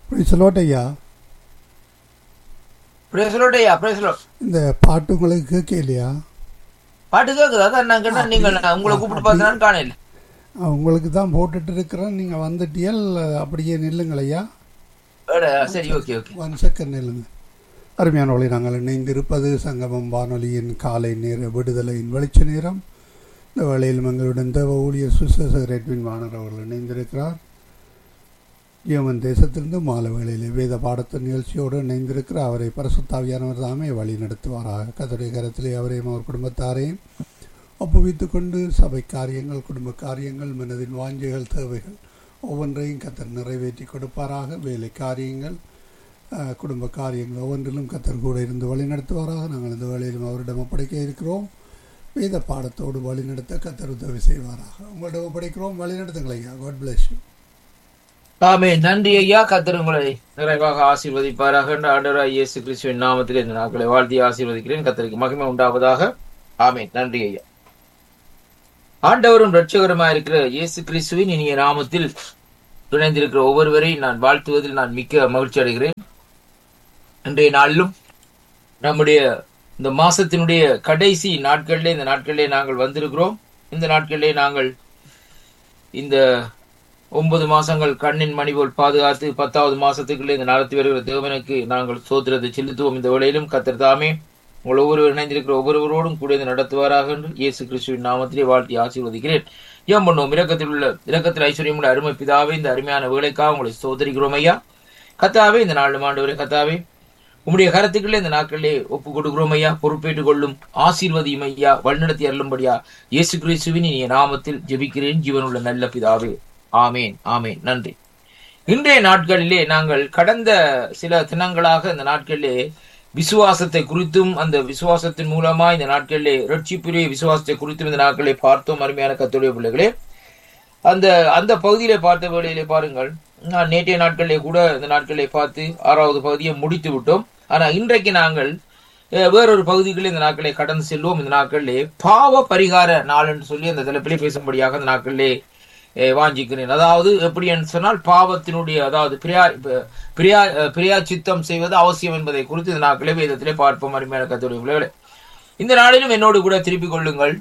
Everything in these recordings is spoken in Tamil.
பிரிசலோட் ஐயா பிரேசலோட் ஐயா பிரேசலோட் இந்த பாட்டு உங்களுக்கு கேட்கலையா பாட்டு கேக்குது அதான் நான் கேட்டா நீங்க உங்களை கூப்பிட்டு பார்த்தனான்னு காணையில உங்களுக்கு தான் போட்டுட்டு இருக்கிறேன் நீங்கள் வந்துட்டியல் அப்படியே நில்லுங்கள் ஐயா அட, சரி ஓகே ஓகே ஒன் செகண்ட் நில்லுங்க அருமையான ஒளி நாங்கள் இணைந்திருப்பது சங்கமம் வானொலியின் காலை நேர விடுதலையின் வெளிச்ச நேரம் இந்த வேளையில் எங்களுடன் தேவ ஊழியர் சுசேசர் எட்வின் வாணர் அவர்கள் இணைந்திருக்கிறார் ஜீவன் தேசத்திலிருந்து மாலை வேளையிலே வேத பாடத்து நிகழ்ச்சியோடு இணைந்திருக்கிற அவரை பரசுத்தாவியானவர் தாமே வழி நடத்துவாராக கத்தருடைய கரத்திலே அவரையும் அவர் குடும்பத்தாரையும் ஒப்புவித்துக் கொண்டு சபை காரியங்கள் குடும்ப காரியங்கள் மனதின் வாஞ்சைகள் தேவைகள் ஒவ்வொன்றையும் கத்தர் நிறைவேற்றி கொடுப்பாராக வேலை காரியங்கள் அஹ், குடும்ப காரியங்கள் ஒவ்வொன்றிலும் கத்தர் கூட இருந்து வழி நடத்துவாராக நாங்கள் இந்த வேளையிலும் அவரிடம் ஒப்படைக்க இருக்கிறோம் வேத பாடத்தோடு வழி நடத்த கத்தர் உதவி செய்வாராக உங்களிடம் ஒப்படைக்கிறோம் வழி நடத்துங்கள் ஐயா காட் பிளஸ் யூ ஆமே நன்றி ஐயா கத்தர் உங்களை நிறைவாக ஆசீர்வதிப்பாராக என்று ஆண்டவராய் இயேசு கிறிஸ்துவின் நாமத்தில் இந்த நாட்களை வாழ்த்தி ஆசீர்வதிக்கிறேன் கத்தருக்கு மகிமை உண்டாவதாக ஆமே நன்றி ஐயா ஆண்டவரும் இரட்சகருமா இருக்கிற இயேசு கிறிஸ்துவின் இனிய நாமத்தில் இணைந்திருக்கிற ஒவ்வொருவரையும் நான் வாழ்த்துவதில் நான் மிக்க மகிழ்ச்சி அடைகிறேன் இன்றைய நாளிலும் நம்முடைய இந்த மாசத்தினுடைய கடைசி நாட்களிலே இந்த நாட்களிலே நாங்கள் வந்திருக்கிறோம் இந்த நாட்களிலே நாங்கள் இந்த ஒன்பது மாசங்கள் கண்ணின் மணி போல் பாதுகாத்து பத்தாவது மாசத்துக்குள்ளே இந்த நடத்தி வருகிற தேவனுக்கு நாங்கள் சோத்திரத்தை செலுத்துவோம் இந்த வேளையிலும் கத்தர் தாமே உங்கள் ஒவ்வொருவர் இணைந்திருக்கிற ஒவ்வொருவரோடும் கூட இதை நடத்துவாராக என்று இயேசு கிறிஸ்துவின் நாமத்திலே வாழ்த்தி ஆசீர்வதிக்கிறேன் ஏன் பண்ணுவோம் இரக்கத்தில் உள்ள இரக்கத்தில் ஐஸ்வர்யம் உள்ள அருமை பிதாவே இந்த அருமையான வேலைக்காக உங்களை சோதரிக்கிறோம் ஐயா கத்தாவே இந்த நாலு ஆண்டவரே கத்தாவே உம்முடைய கருத்துக்களே இந்த நாட்களிலே ஒப்பு கொடுக்கிறோம் ஐயா பொறுப்பேற்றுக் கொள்ளும் ஆசீர்வதியும் ஐயா வழிநடத்தி அருளும்படியா இயேசு கிறிஸ்துவின் இனிய நாமத்தில் ஜெபிக்கிறேன் ஜீவனுள்ள நல்ல பிதாவே ஆமேன் ஆமேன் நன்றி இன்றைய நாட்களிலே நாங்கள் கடந்த சில தினங்களாக இந்த நாட்களிலே விசுவாசத்தை குறித்தும் அந்த விசுவாசத்தின் மூலமா இந்த நாட்களிலே ரட்சிப்புரிய விசுவாசத்தை குறித்தும் இந்த நாட்களிலே பார்த்தோம் அருமையான கத்துடைய பிள்ளைகளே அந்த அந்த பகுதியிலே பார்த்த வேளையிலே பாருங்கள் நான் நேற்றைய நாட்களிலே கூட இந்த நாட்களிலே பார்த்து ஆறாவது பகுதியை முடித்து விட்டோம் ஆனா இன்றைக்கு நாங்கள் அஹ், வேறொரு பகுதிகளில் இந்த நாட்களை கடந்து செல்வோம் இந்த நாட்களிலே பாவ பரிகார நாள் என்று சொல்லி அந்த தலைப்பிலே பேசும்படியாக இந்த நாட்களிலே அஹ், வாஞ்சிக்கிறேன் அதாவது எப்படி என்று சொன்னால் பாவத்தினுடைய அதாவது பிரியா ப- பிரியா அஹ், பிரியா சித்தம் செய்வது அவசியம் என்பதை குறித்து இந்த நாட்களே வேதத்திலே பார்ப்போம் அருமையான கத்தோடைய பிள்ளைகளே இந்த நாளிலும் என்னோடு கூட திருப்பிக் கொள்ளுங்கள்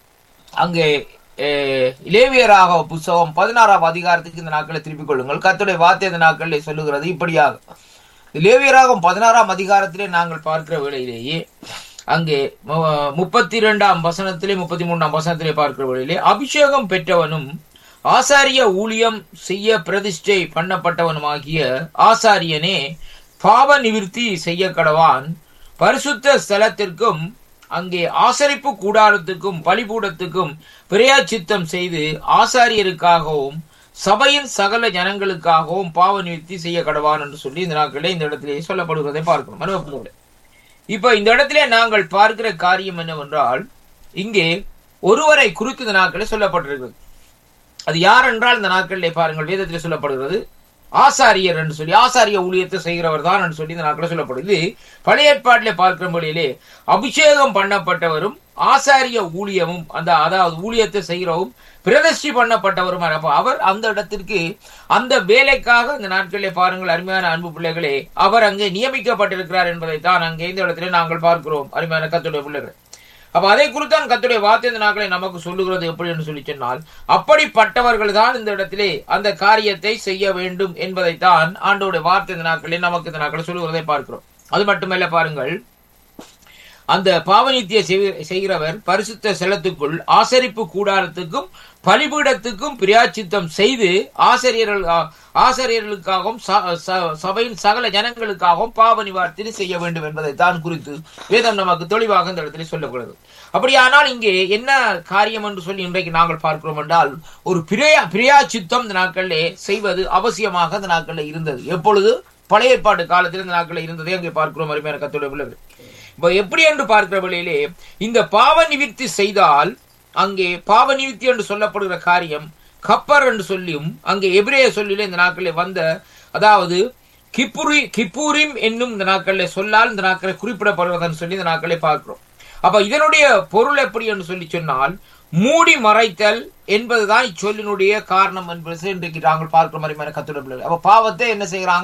அங்கே அஹ், லேவியராக புஸ்தகம் பதினாறாம் அதிகாரத்துக்கு இந்த நாட்களை திருப்பிக் கொள்ளுங்கள் கர்த்தருடைய வார்த்தை இந்த நாட்களில் சொல்லுகிறது இப்படியாக லேவியராகும் பதினாறாம் அதிகாரத்திலே நாங்கள் பார்க்கிற வேளையிலேயே அங்கே மு- முப்பத்தி இரண்டாம் வசனத்திலே முப்பத்தி மூன்றாம் வசனத்திலே பார்க்கிற வேளையிலே அபிஷேகம் பெற்றவனும் ஆசாரிய ஊழியம் செய்ய பிரதிஷ்டை பண்ணப்பட்டவனுமாகிய ஆசாரியனே பாவ நிவிர்த்தி செய்ய கடவான் பரிசுத்த ஸ்தலத்திற்கும் அங்கே ஆசரிப்பு கூடாரத்துக்கும் பலிபூடத்துக்கும் பிரயாச்சித்தம் செய்து ஆசாரியருக்காகவும் சபையின் சகல ஜனங்களுக்காகவும் பாவ நிவர்த்தி செய்ய கடவான் என்று சொல்லி இந்த நாட்களே இந்த இடத்திலே சொல்லப்படுவதை பார்க்கணும் அனுபவப்படுவது இப்ப இந்த இடத்திலே நாங்கள் பார்க்கிற காரியம் என்னவென்றால் இங்கே ஒருவரை குறித்து இந்த நாட்களே சொல்லப்பட்டிருக்கிறது அது யார் என்றால் இந்த நாட்களிலே பாருங்கள் வேதத்திலே சொல்லப்படுகிறது ஆசாரியர் என்று சொல்லி ஆசாரிய ஊழியத்தை செய்கிறவர் தான் என்று சொல்லி இந்த நாட்களில் சொல்லப்படுது இது பழைய ஏற்பாட்டிலே பார்க்கிற மொழியிலே அபிஷேகம் பண்ணப்பட்டவரும் ஆசாரிய ஊழியமும் அந்த அதாவது ஊழியத்தை செய்கிறவும் பிரதிஷ்டி பண்ணப்பட்டவரும் அப்ப அவர் அந்த இடத்திற்கு அந்த வேலைக்காக இந்த நாட்களிலே பாருங்கள் அருமையான அன்பு பிள்ளைகளே அவர் அங்கே நியமிக்கப்பட்டிருக்கிறார் என்பதை தான் அங்கே இந்த இடத்திலே நாங்கள் பார்க்கிறோம் அருமையான கத்துடைய பிள்ளைகள் அப்ப அதை குறித்தான் கத்துடைய வார்த்தை இந்த நாட்களை நமக்கு சொல்லுகிறது எப்படி என்று சொல்லி சொன்னால் அப்படிப்பட்டவர்கள் தான் இந்த இடத்திலே அந்த காரியத்தை செய்ய வேண்டும் என்பதைத்தான் ஆண்டோடைய வார்த்தை இந்த நாட்களில் நமக்கு இந்த நாட்களை சொல்லுகிறதை பார்க்கிறோம் அது மட்டுமல்ல பாருங்கள் அந்த பாவனித்திய செய்கிறவர் பரிசுத்த செலத்துக்குள் ஆசரிப்பு கூடாரத்துக்கும் பலிபீடத்துக்கும் பிரியாச்சித்தம் செய்து ஆசிரியர்கள் ஆசிரியர்களுக்காகவும் ச- ச- சபையின் சகல ஜனங்களுக்காகவும் பாவ நிவார்த்தி செய்ய வேண்டும் என்பதை தான் குறித்து வேதம் நமக்கு தெளிவாக இந்த இடத்துல சொல்லப்படுகிறது அப்படியானால் இங்கே என்ன காரியம் என்று சொல்லி இன்றைக்கு நாங்கள் பார்க்கிறோம் என்றால் ஒரு பிரியா பிரியாச்சித்தம் இந்த நாட்களிலே செய்வது அவசியமாக இந்த நாட்களில் இருந்தது எப்பொழுது பழைய ஏற்பாட்டு காலத்தில் இந்த நாட்களில் இருந்ததை அங்கே பார்க்கிறோம் அருமையான கத்தோட பிள்ளைகள் இப்ப எப்படி என்று பார்க்கிற வழியிலே இந்த பாவ நிவிர்த்தி செய்தால் அங்கே பாவ நிவிர்த்தி என்று சொல்லப்படுகிற காரியம் கப்பர் என்று சொல்லியும் அங்கே எபிரேய சொல்லிலே இந்த நாட்களில் வந்த அதாவது கிப்புரி கிப்பூரிம் என்னும் இந்த நாட்களில் சொல்லால் இந்த நாட்களை குறிப்பிடப்படுவதன்னு சொல்லி இந்த நாட்களை பார்க்கிறோம் அப்ப இதனுடைய பொருள் எப்படி என்று சொல்லி சொன்னால் மூடி மறைத்தல் என்பதுதான் இச்சொல்லினுடைய காரணம் என்பது இன்றைக்கு நாங்கள் பார்க்கிற மாதிரி கத்துட பிள்ளைகள் அப்ப பாவத்தை என்ன செய்யறாங்க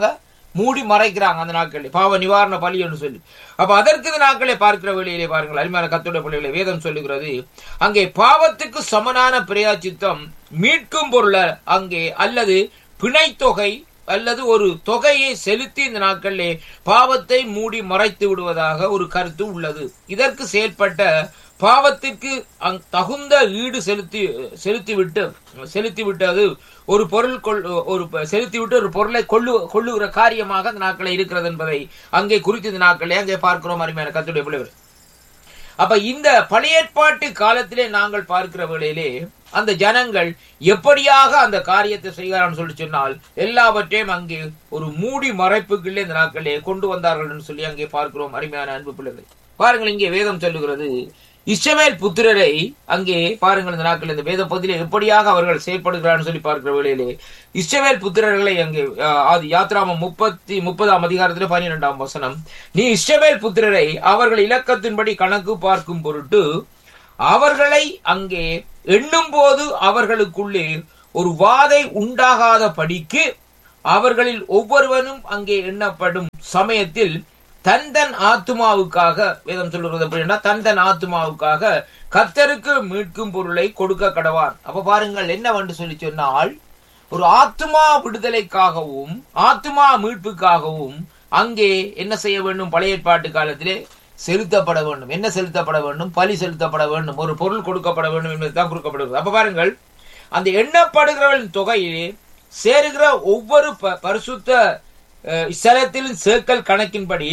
மூடி மறைக்கிறாங்க அந்த நாட்களில் பாவ நிவாரண பலி என்று சொல்லி அப்ப அதற்கு இந்த நாட்களை பார்க்கிற வழியிலே பாருங்கள் அருமையான கத்துடைய பிள்ளைகளை வேதம் சொல்லுகிறது அங்கே பாவத்துக்கு சமனான பிரயாச்சித்தம் மீட்கும் பொருள அங்கே அல்லது பிணைத்தொகை அல்லது ஒரு தொகையை செலுத்தி இந்த நாட்களிலே பாவத்தை மூடி மறைத்து விடுவதாக ஒரு கருத்து உள்ளது இதற்கு செயல்பட்ட பாவத்திற்கு அங்- தகுந்த ஈடு செலுத்தி செலுத்திவிட்டு செலுத்திவிட்டு அது ஒரு பொருள் கொள் ஒரு ப- செலுத்திவிட்டு ஒரு பொருளை கொள்ளு கொள்ளுகிற காரியமாக அந்த நாட்களை இருக்கிறது என்பதை அங்கே குறித்து இந்த நாட்களை அங்கே பார்க்கிறோம் அருமையான கத்துடைய பிள்ளைகள் அப்ப இந்த பழைய ஏற்பாட்டு காலத்திலே நாங்கள் பார்க்கிற வேளையிலே அந்த ஜனங்கள் எப்படியாக அந்த காரியத்தை செய்கிறான்னு சொல்லி சொன்னால் எல்லாவற்றையும் அங்கே ஒரு மூடி மறைப்புக்குள்ளே இந்த நாட்களே கொண்டு வந்தார்கள் என்று சொல்லி அங்கே பார்க்கிறோம் அருமையான அன்பு பிள்ளைகளை பாருங்கள் இங்கே வேதம் சொல்லுகிறது இஸ்ரவேல் புத்திரரை அங்கே பாருங்கள் இந்த நாட்கள் இந்த வேத பகுதியிலே எப்படியாக அவர்கள் செயல்படுகிறார்கள் சொல்லி பார்க்கிற வேளையிலே இஸ்ரவேல் புத்திரர்களை அங்கே ஆஹ், ஆதி யாத்ராமம் முப்பத்தி முப்பதாம் அதிகாரத்திலே பன்னிரெண்டாம் வசனம் நீ இஸ்ரவேல் புத்திரரை அவர்கள் இலக்கத்தின்படி கணக்கு பார்க்கும் பொருட்டு அவர்களை அங்கே எண்ணும் போது அவர்களுக்குள்ளே ஒரு வாதை உண்டாகாத படிக்கு அவர்களில் ஒவ்வொருவனும் அங்கே எண்ணப்படும் சமயத்தில் தன் தன் ஆத்துமாவுக்காக வேதம் சொல்லுறது அப்படின்னா தன் தன் ஆத்துமாவுக்காக கர்த்தருக்கு மீட்கும் பொருளை கொடுக்க கடவான் அப்ப பாருங்கள் என்னவென்று சொல்லி சொன்னால் ஒரு ஆத்துமா விடுதலைக்காகவும் ஆத்துமா மீட்புக்காகவும் அங்கே என்ன செய்ய வேண்டும் பழைய ஏற்பாட்டு காலத்திலே செலுத்தப்பட வேண்டும் என்ன செலுத்தப்பட வேண்டும் பலி செலுத்தப்பட வேண்டும் ஒரு பொருள் கொடுக்கப்பட வேண்டும் என்பதுதான் கொடுக்கப்படுகிறது அப்ப பாருங்கள் அந்த எண்ணப்படுகிறவர்களின் தொகையிலே சேருகிற ஒவ்வொரு ப- பரிசுத்த அஹ், ஸ்தலத்திலும் சேக்கல் கணக்கின்படி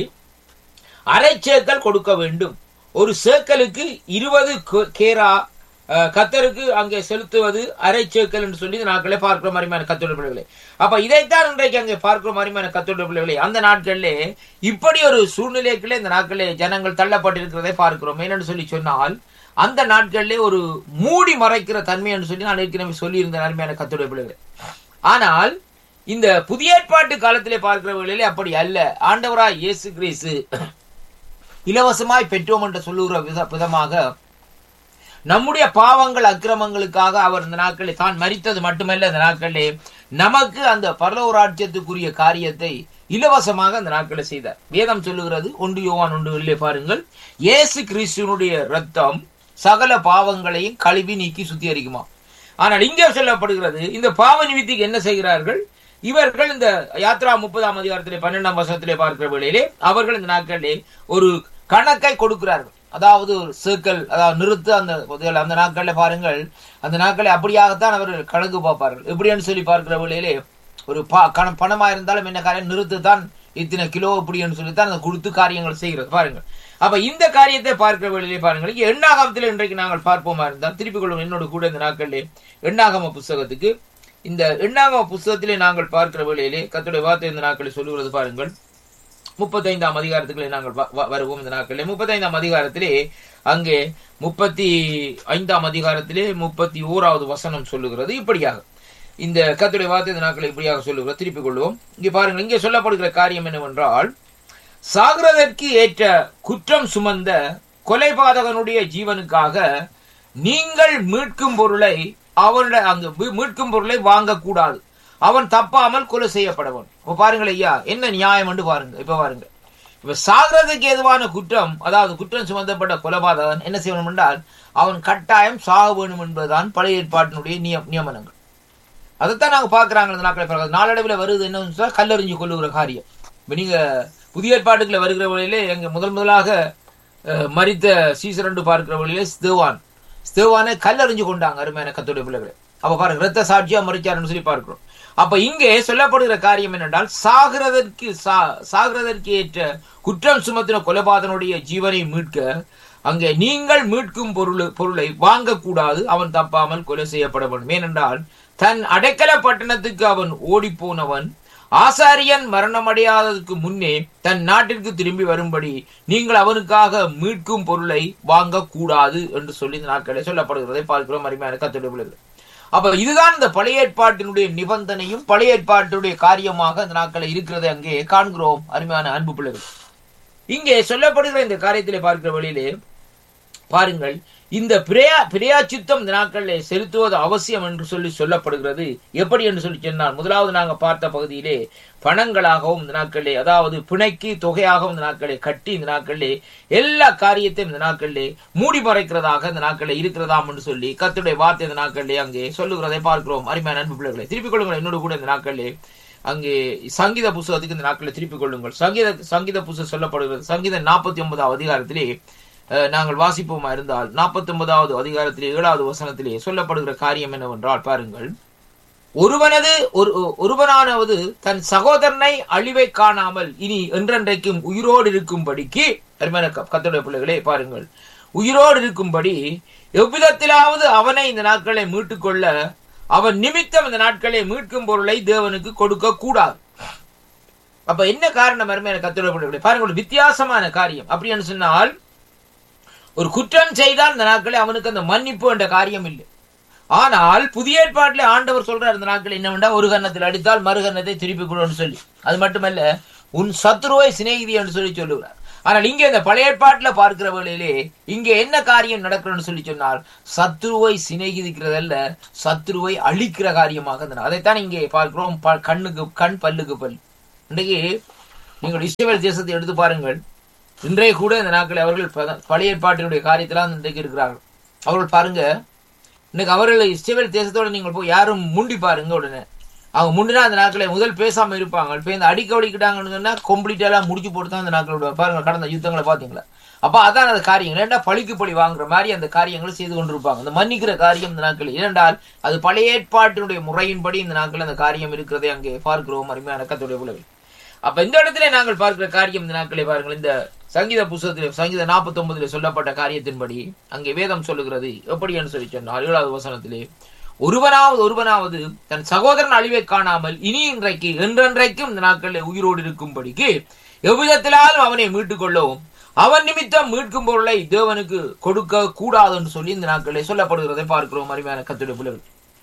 அரை சேக்கல் கொடுக்க வேண்டும் ஒரு சேக்கலுக்கு இருபது கே- கேரா அஹ், கத்தருக்கு அங்கே செலுத்துவது அரை சேக்கல் என்று சொல்லி இந்த நாட்களே பார்க்கிற மாதிரியான கத்தோட பிள்ளைகளை அப்ப இதைத்தான் இன்றைக்கு அங்கே பார்க்கிற மாதிரியான கத்தோட பிள்ளைகளை அந்த நாட்களிலே இப்படி ஒரு சூழ்நிலைக்குள்ளே இந்த நாட்களிலே ஜனங்கள் தள்ளப்பட்டிருக்கிறதை பார்க்கிறோம் ஏனென்று சொல்லி சொன்னால் அந்த நாட்களிலே ஒரு மூடி மறைக்கிற தன்மை என்று சொல்லி நான் ஏற்கனவே சொல்லியிருந்த அருமையான கத்தோட பிள்ளைகளை ஆனால் இந்த புதிய ஏற்பாட்டு காலத்திலே பார்க்கிற வேளையிலே அப்படி அல்ல ஆண்டவராய் இயேசு கிறிஸ்து இலவசமாய் பெற்றோம் என்று சொல்லுகிற வித- விதமாக நம்முடைய பாவங்கள் அக்கிரமங்களுக்காக அவர் இந்த நாட்களில் தான் மரித்தது மட்டுமல்ல இந்த நாட்களிலே நமக்கு அந்த பரலோராட்சியத்துக்குரிய காரியத்தை இலவசமாக அந்த நாட்களில் செய்தார் வேதம் சொல்லுகிறது ஒன்று யோவான் ஒன்று வெளியே பாருங்கள் இயேசு கிறிஸ்துவனுடைய ரத்தம் சகல பாவங்களையும் கழுவி நீக்கி சுத்திகரிக்குமா ஆனால் இங்கே சொல்லப்படுகிறது இந்த பாவ நிமித்திக்கு என்ன செய்கிறார்கள் இவர்கள் இந்த யாத்ரா முப்பதாம் அதிகாரத்திலே பன்னெண்டாம் வருஷத்திலே பார்க்கிற வேளையிலே அவர்கள் இந்த நாட்களிலே ஒரு கணக்கை கொடுக்கிறார்கள் அதாவது ஒரு சர்க்கிள் அதாவது நிறுத்து அந்த முதல்ல அந்த நாட்கள்ல பாருங்கள் அந்த நாட்களை அப்படியாகத்தான் அவர்கள் கணக்கு பார்ப்பார்கள் எப்படின்னு சொல்லி பார்க்கிற வேளையிலே ஒரு பா- கண- பணமா இருந்தாலும் என்ன காரியம் நிறுத்து தான் இத்தனை கிலோ இப்படின்னு சொல்லித்தான் அதை கொடுத்து காரியங்கள் செய்கிறது பாருங்கள் அப்ப இந்த காரியத்தை பார்க்கிற வேளையிலே பாருங்கள் இங்க எண்ணாகமத்தில் இன்றைக்கு நாங்கள் பார்ப்போமா இருந்தால் திருப்பிக் கொள்ளும் என்னோட கூட இந்த நாட்களிலே எண்ணாகம புஸ்தகத்துக்கு இந்த எண்ணாகம புஸ்தகத்திலே நாங்கள் பார்க்கிற வேளையிலே கத்துடைய வார்த்தை இந்த நாட்களில் சொல்லுகிறது பாருங்கள் முப்பத்தைந்தாம் அதிகாரத்துக்குள்ளே நாங்கள் வ- வ- வருவோம் இந்த நாட்களிலே முப்பத்தைந்தாம் அதிகாரத்திலே அங்கே முப்பத்தி ஐந்தாம் அதிகாரத்திலே முப்பத்தி ஓராவது வசனம் சொல்லுகிறது இப்படியாக இந்த கத்துடைய வார்த்தை இந்த நாட்களை இப்படியாக சொல்லுகிறது திருப்பிக் கொள்வோம் இங்கே பாருங்கள் இங்கே சொல்லப்படுகிற காரியம் என்னவென்றால் சாகிறதற்கு ஏற்ற குற்றம் சுமந்த கொலைபாதகனுடைய ஜீவனுக்காக நீங்கள் மீட்கும் பொருளை அவனுடைய அந்த மீ- மீட்கும் பொருளை வாங்கக்கூடாது அவன் தப்பாமல் கொலை செய்யப்படவன் இப்ப பாருங்கள் ஐயா என்ன நியாயம் என்று பாருங்க இப்ப பாருங்க இப்ப சாகிறதுக்கு ஏதுவான குற்றம் அதாவது குற்றம் சுமந்தப்பட்ட கொலைபாதகன் என்ன செய்யணும் என்றால் அவன் கட்டாயம் சாக வேணும் என்பதுதான் பழைய ஏற்பாட்டினுடைய நிய- நியமனங்கள் அதைத்தான் நாங்க பாக்குறாங்க இந்த நாட்களை பிறகு நாளடைவில் வருது என்னன்னு சொன்னா கல்லறிஞ்சு கொள்ளுகிற காரியம் இப்ப நீங்க புதிய ஏற்பாட்டுக்குள்ள வருகிற வழியிலே எங்க முதல் முதலாக அஹ், மரித்த சீசரண்டு பார்க்கிற வழியிலே ஸ்தேவான் ஸ்தேவானை கல்லறிஞ்சு கொண்டாங்க அருமையான கத்தோடைய பிள்ளைகளை அப்ப பாருங்க ரத்த சாட்சியா மறிச்சாருன்னு சொல்லி பார்க்கிறோம் அப்ப இங்கே சொல்லப்படுகிற காரியம் என்னென்றால் சாகிறதற்கு சா- சாகிறதற்கு ஏற்ற குற்றம் சுமத்தின கொலைபாதனுடைய ஜீவனை மீட்க அங்கே நீங்கள் மீட்கும் பொருள் பொருளை வாங்கக்கூடாது அவன் தப்பாமல் கொலை செய்யப்பட வேண்டும் ஏனென்றால் தன் அடைக்கல பட்டணத்துக்கு அவன் ஓடிப்போனவன் ஆசாரியன் மரணமடையாததற்கு முன்னே தன் நாட்டிற்கு திரும்பி வரும்படி நீங்கள் அவனுக்காக மீட்கும் பொருளை வாங்கக்கூடாது என்று சொல்லி இந்த நாட்களே சொல்லப்படுகிறதை பார்க்கிறோம் அருமையான கத்துடைய பிள்ளைகள் அப்ப இதுதான் இந்த பழைய ஏற்பாட்டினுடைய நிபந்தனையும் பழைய ஏற்பாட்டுடைய காரியமாக இந்த நாட்களில் இருக்கிறதை அங்கே காண்கிறோம் அருமையான அன்பு பிள்ளைகள் இங்கே சொல்லப்படுகிற இந்த காரியத்திலே பார்க்கிற வழியிலே பாருங்கள் இந்த பிரயா பிரயாச்சித்தம் இந்த நாட்களிலே செலுத்துவது அவசியம் என்று சொல்லி சொல்லப்படுகிறது எப்படி என்று சொல்லி சொன்னால் முதலாவது நாங்கள் பார்த்த பகுதியிலே பணங்களாகவும் இந்த நாட்களிலே அதாவது பிணைக்கு தொகையாகவும் இந்த நாட்களிலே கட்டி இந்த நாட்களிலே எல்லா காரியத்தையும் இந்த நாட்களிலே மூடி மறைக்கிறதாக இந்த நாட்களிலே இருக்கிறதாம் என்று சொல்லி கத்துடைய வார்த்தை இந்த நாட்களிலே அங்கே சொல்லுகிறதை பார்க்கிறோம் அருமையான அன்பு பிள்ளைகளை திருப்பிக் கொள்ளுங்கள் என்னோடு கூட இந்த நாட்களிலே அங்கே சங்கீத புஸ்தகத்துக்கு இந்த நாட்களை திருப்பிக் கொள்ளுங்கள் சங்கீத சங்கீத புஸ்தகம் சொல்லப்படுகிறது சங்கீத நாற்பத்தி ஒன்பதாவது அதிகாரத்திலே அஹ், நாங்கள் வாசிப்போமா இருந்தால் நாற்பத்தி ஒன்பதாவது அதிகாரத்திலே ஏழாவது வசனத்திலே சொல்லப்படுகிற காரியம் என்னவென்றால் பாருங்கள் ஒருவனது ஒரு ஒருவனானவது தன் சகோதரனை அழிவை காணாமல் இனி என்றென்றைக்கும் உயிரோடு இருக்கும்படிக்கு அருமையான க- கர்த்தருடைய பிள்ளைகளே பாருங்கள் உயிரோடு இருக்கும்படி எவ்விதத்திலாவது அவனை இந்த நாட்களை மீட்டுக்கொள்ள அவன் நிமித்தம் இந்த நாட்களை மீட்கும் பொருளை தேவனுக்கு கொடுக்க கூடாது அப்ப என்ன காரணம் அருமையான கர்த்தருடைய பிள்ளைகளே பாருங்கள் ஒரு வித்தியாசமான காரியம் அப்படின்னு சொன்னால் ஒரு குற்றம் செய்தால் இந்த நாட்களில் அவனுக்கு அந்த மன்னிப்பு என்ற காரியம் இல்லை ஆனால் புதிய ஏற்பாட்டிலே ஆண்டவர் சொல்றார் இந்த நாட்கள் என்னவென்றா ஒரு கன்னத்தில் அடித்தால் மறு கன்னத்தை திருப்பி கொடுன்னு சொல்லி அது மட்டுமல்ல உன் சத்ருவை சிநேகிதி என்று சொல்லி சொல்லுகிறார் ஆனால் இங்கே இந்த பழைய ஏற்பாட்டுல பார்க்கிற வேளையிலே இங்கே என்ன காரியம் நடக்கிறன்னு சொல்லி சொன்னால் சத்ருவை சிநேகிதிக்கிறதல்ல சத்ருவை அழிக்கிற காரியமாக இருந்தன அதைத்தான் இங்கே பார்க்கிறோம் ப- கண்ணுக்கு கண் பல்லுக்கு பல் இன்றைக்கு நீங்கள் இஸ்ரேல் தேசத்தை எடுத்து பாருங்கள் இன்றைய கூட இந்த நாட்களில் அவர்கள் ப- பழைய ஏற்பாட்டினுடைய காரியத்திலாம் இன்றைக்கு இருக்கிறார்கள் அவர்கள் பாருங்க இன்னைக்கு அவர்கள் இஸ்ரேல் தேசத்தோட நீங்கள் போய் யாரும் முண்டி பாருங்க உடனே அவங்க முண்டினா அந்த நாட்களை முதல் பேசாம இருப்பாங்க இப்போ இந்த அடிக்க வடிக்கிட்டாங்கன்னு சொன்னா கம்ப்ளீட்டா எல்லாம் முடிச்சு போட்டு தான் அந்த நாட்களோட பாருங்க கடந்த யுத்தங்களை பாத்தீங்களா அப்ப அதான் அந்த காரியங்கள் ஏன்டா பழிக்கு பழி வாங்குற மாதிரி அந்த காரியங்களை செய்து கொண்டிருப்பாங்க அந்த மன்னிக்கிற காரியம் இந்த நாட்கள் ஏனென்றால் அது பழைய ஏற்பாட்டினுடைய முறையின்படி இந்த நாட்கள் அந்த காரியம் இருக்கிறதை அங்கே பார்க்கிறோம் அருமையான கத்துடைய உலகில் அப்ப இந்த இடத்துல நாங்கள் பார்க்கிற காரியம் இந்த நாட்களை பாருங்கள் இந்த சங்கீத புஸ்தகத்திலே சங்கீத நாற்பத்தி ஒன்பதுல சொல்லப்பட்ட காரியத்தின்படி அங்கே வேதம் சொல்லுகிறது எப்படி என்று சொல்லி சொன்னால் ஏழாவது வசனத்திலே ஒருவனாவது ஒருவனாவது தன் சகோதரன் அழிவை காணாமல் இனி இன்றைக்கு என்றென்றைக்கும் இந்த நாட்களில் உயிரோடு இருக்கும்படிக்கு எவ்விதத்திலாலும் அவனை மீட்டுக் கொள்ளவும் அவன் நிமித்தம் மீட்கும் பொருளை தேவனுக்கு கொடுக்க கூடாது என்று சொல்லி இந்த நாட்களில் சொல்லப்படுகிறதை பார்க்கிறோம் அருமையான கத்துடைய பிள்ளைகள்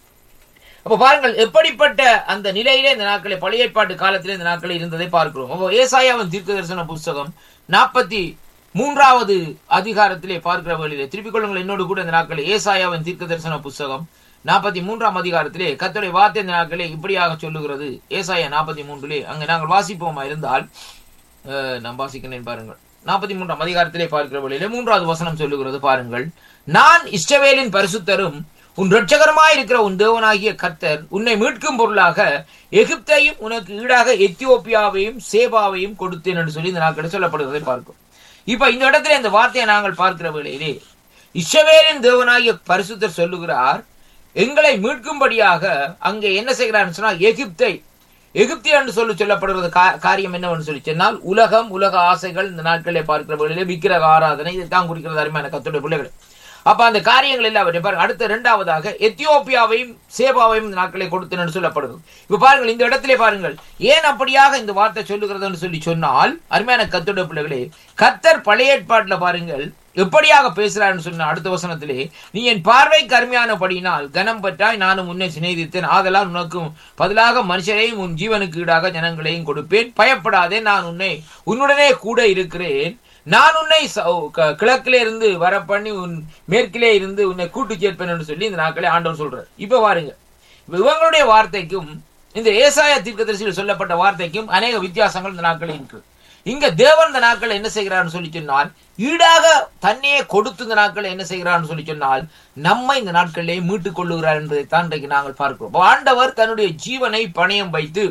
அப்ப பாருங்கள் எப்படிப்பட்ட அந்த நிலையிலே இந்த நாட்களை பழைய ஏற்பாட்டு காலத்திலே இந்த நாட்களில் இருந்ததை பார்க்கிறோம் அப்போ ஏசாயாவின் தீர்க்க தரிசன புஸ்தகம் நாற்பத்தி மூன்றாவது அதிகாரத்திலே பார்க்கிற வழியிலே திருப்பிக் கொள்ளுங்கள் என்னோடு கூட இந்த நாட்களில் ஏசாயாவின் தீர்க்க தரிசன புஸ்தகம் நாற்பத்தி மூன்றாம் அதிகாரத்திலே கத்தோடைய வார்த்தை இந்த நாட்களே இப்படியாக சொல்லுகிறது ஏசாயா நாற்பத்தி மூன்றிலே அங்கே நாங்கள் வாசிப்போமா இருந்தால் அஹ், நான் வாசிக்கிறேன் பாருங்கள் நாற்பத்தி மூன்றாம் அதிகாரத்திலே பார்க்கிற வழியிலே மூன்றாவது வசனம் சொல்லுகிறது பாருங்கள் நான் இஷ்டவேலின் பரிசுத்தரும் உன் இரட்சகரமாய் இருக்கிற உன் தேவனாகிய கர்த்தர் உன்னை மீட்கும் பொருளாக எகிப்தையும் உனக்கு ஈடாக எத்தியோப்பியாவையும் சேபாவையும் கொடுத்தேன் என்று சொல்லி இந்த நாட்களில் சொல்லப்படுவதை பார்க்கும் இப்ப இந்த இடத்துல இந்த வார்த்தையை நாங்கள் பார்க்கிற வேளையிலே இஸ்ரவேலின் தேவனாகிய பரிசுத்தர் சொல்லுகிறார் எங்களை மீட்கும்படியாக அங்கே என்ன செய்கிறார்னு சொன்னா எகிப்தை எகிப்தி என்று சொல்லி சொல்லப்படுகிறது கா- காரியம் என்னவென்று சொல்லி சொன்னால் உலகம் உலக ஆசைகள் இந்த நாட்களிலே பார்க்கிற வேளையிலே விக்கிரக ஆராதனை இதைத்தான் குறிக்கிறது அருமையான கத்துடைய பிள்ளைகள் அப்ப அந்த காரியங்கள் எல்லாவற்றையும் பாருங்க அடுத்த இரண்டாவதாக எத்தியோப்பியாவையும் சேபாவையும் இந்த நாட்களை கொடுத்தேன் என்று சொல்லப்படுகிறது இப்ப பாருங்கள் இந்த இடத்திலே பாருங்கள் ஏன் அப்படியாக இந்த வார்த்தை சொல்லுகிறது என்று சொல்லி சொன்னால் அருமையான கத்துடைய பிள்ளைகளே கத்தர் பழைய ஏற்பாட்டுல பாருங்கள் எப்படியாக பேசுறாருன்னு சொன்ன அடுத்த வசனத்திலே நீ என் பார்வைக்கு அருமையானபடியினால் கனம் பற்றாய் நானும் உன்னை சிநேகித்தேன் ஆதலால் உனக்கும் பதிலாக மனுஷரையும் உன் ஜீவனுக்கு ஈடாக ஜனங்களையும் கொடுப்பேன் பயப்படாதே நான் உன்னை உன்னுடனே கூட இருக்கிறேன் நான் உன்னை ச- க- கிழக்கிலே இருந்து வர பண்ணி உன் மேற்கிலே இருந்து உன்னை கூட்டு சேர்ப்பேன் என்று சொல்லி இந்த நாட்களே ஆண்டவர் சொல்றார் இப்ப பாருங்க இப்ப இவங்களுடைய வார்த்தைக்கும் இந்த ஏசாய தீர்க்கதரிசியில் சொல்லப்பட்ட வார்த்தைக்கும் அநேக வித்தியாசங்கள் இந்த நாட்களில் இருக்கு இங்க தேவன் இந்த நாட்கள் என்ன செய்கிறார்னு சொல்லி சொன்னால் ஈடாக தன்னையே கொடுத்து இந்த நாட்கள் என்ன செய்கிறார்னு சொல்லி சொன்னால் நம்மை இந்த நாட்களிலே மீட்டுக் கொள்ளுகிறார் என்பதை தான் இன்றைக்கு நாங்கள் பார்க்கிறோம் அப்ப ஆண்டவர் தன்னுடைய ஜீவனை பணயம் வைத்து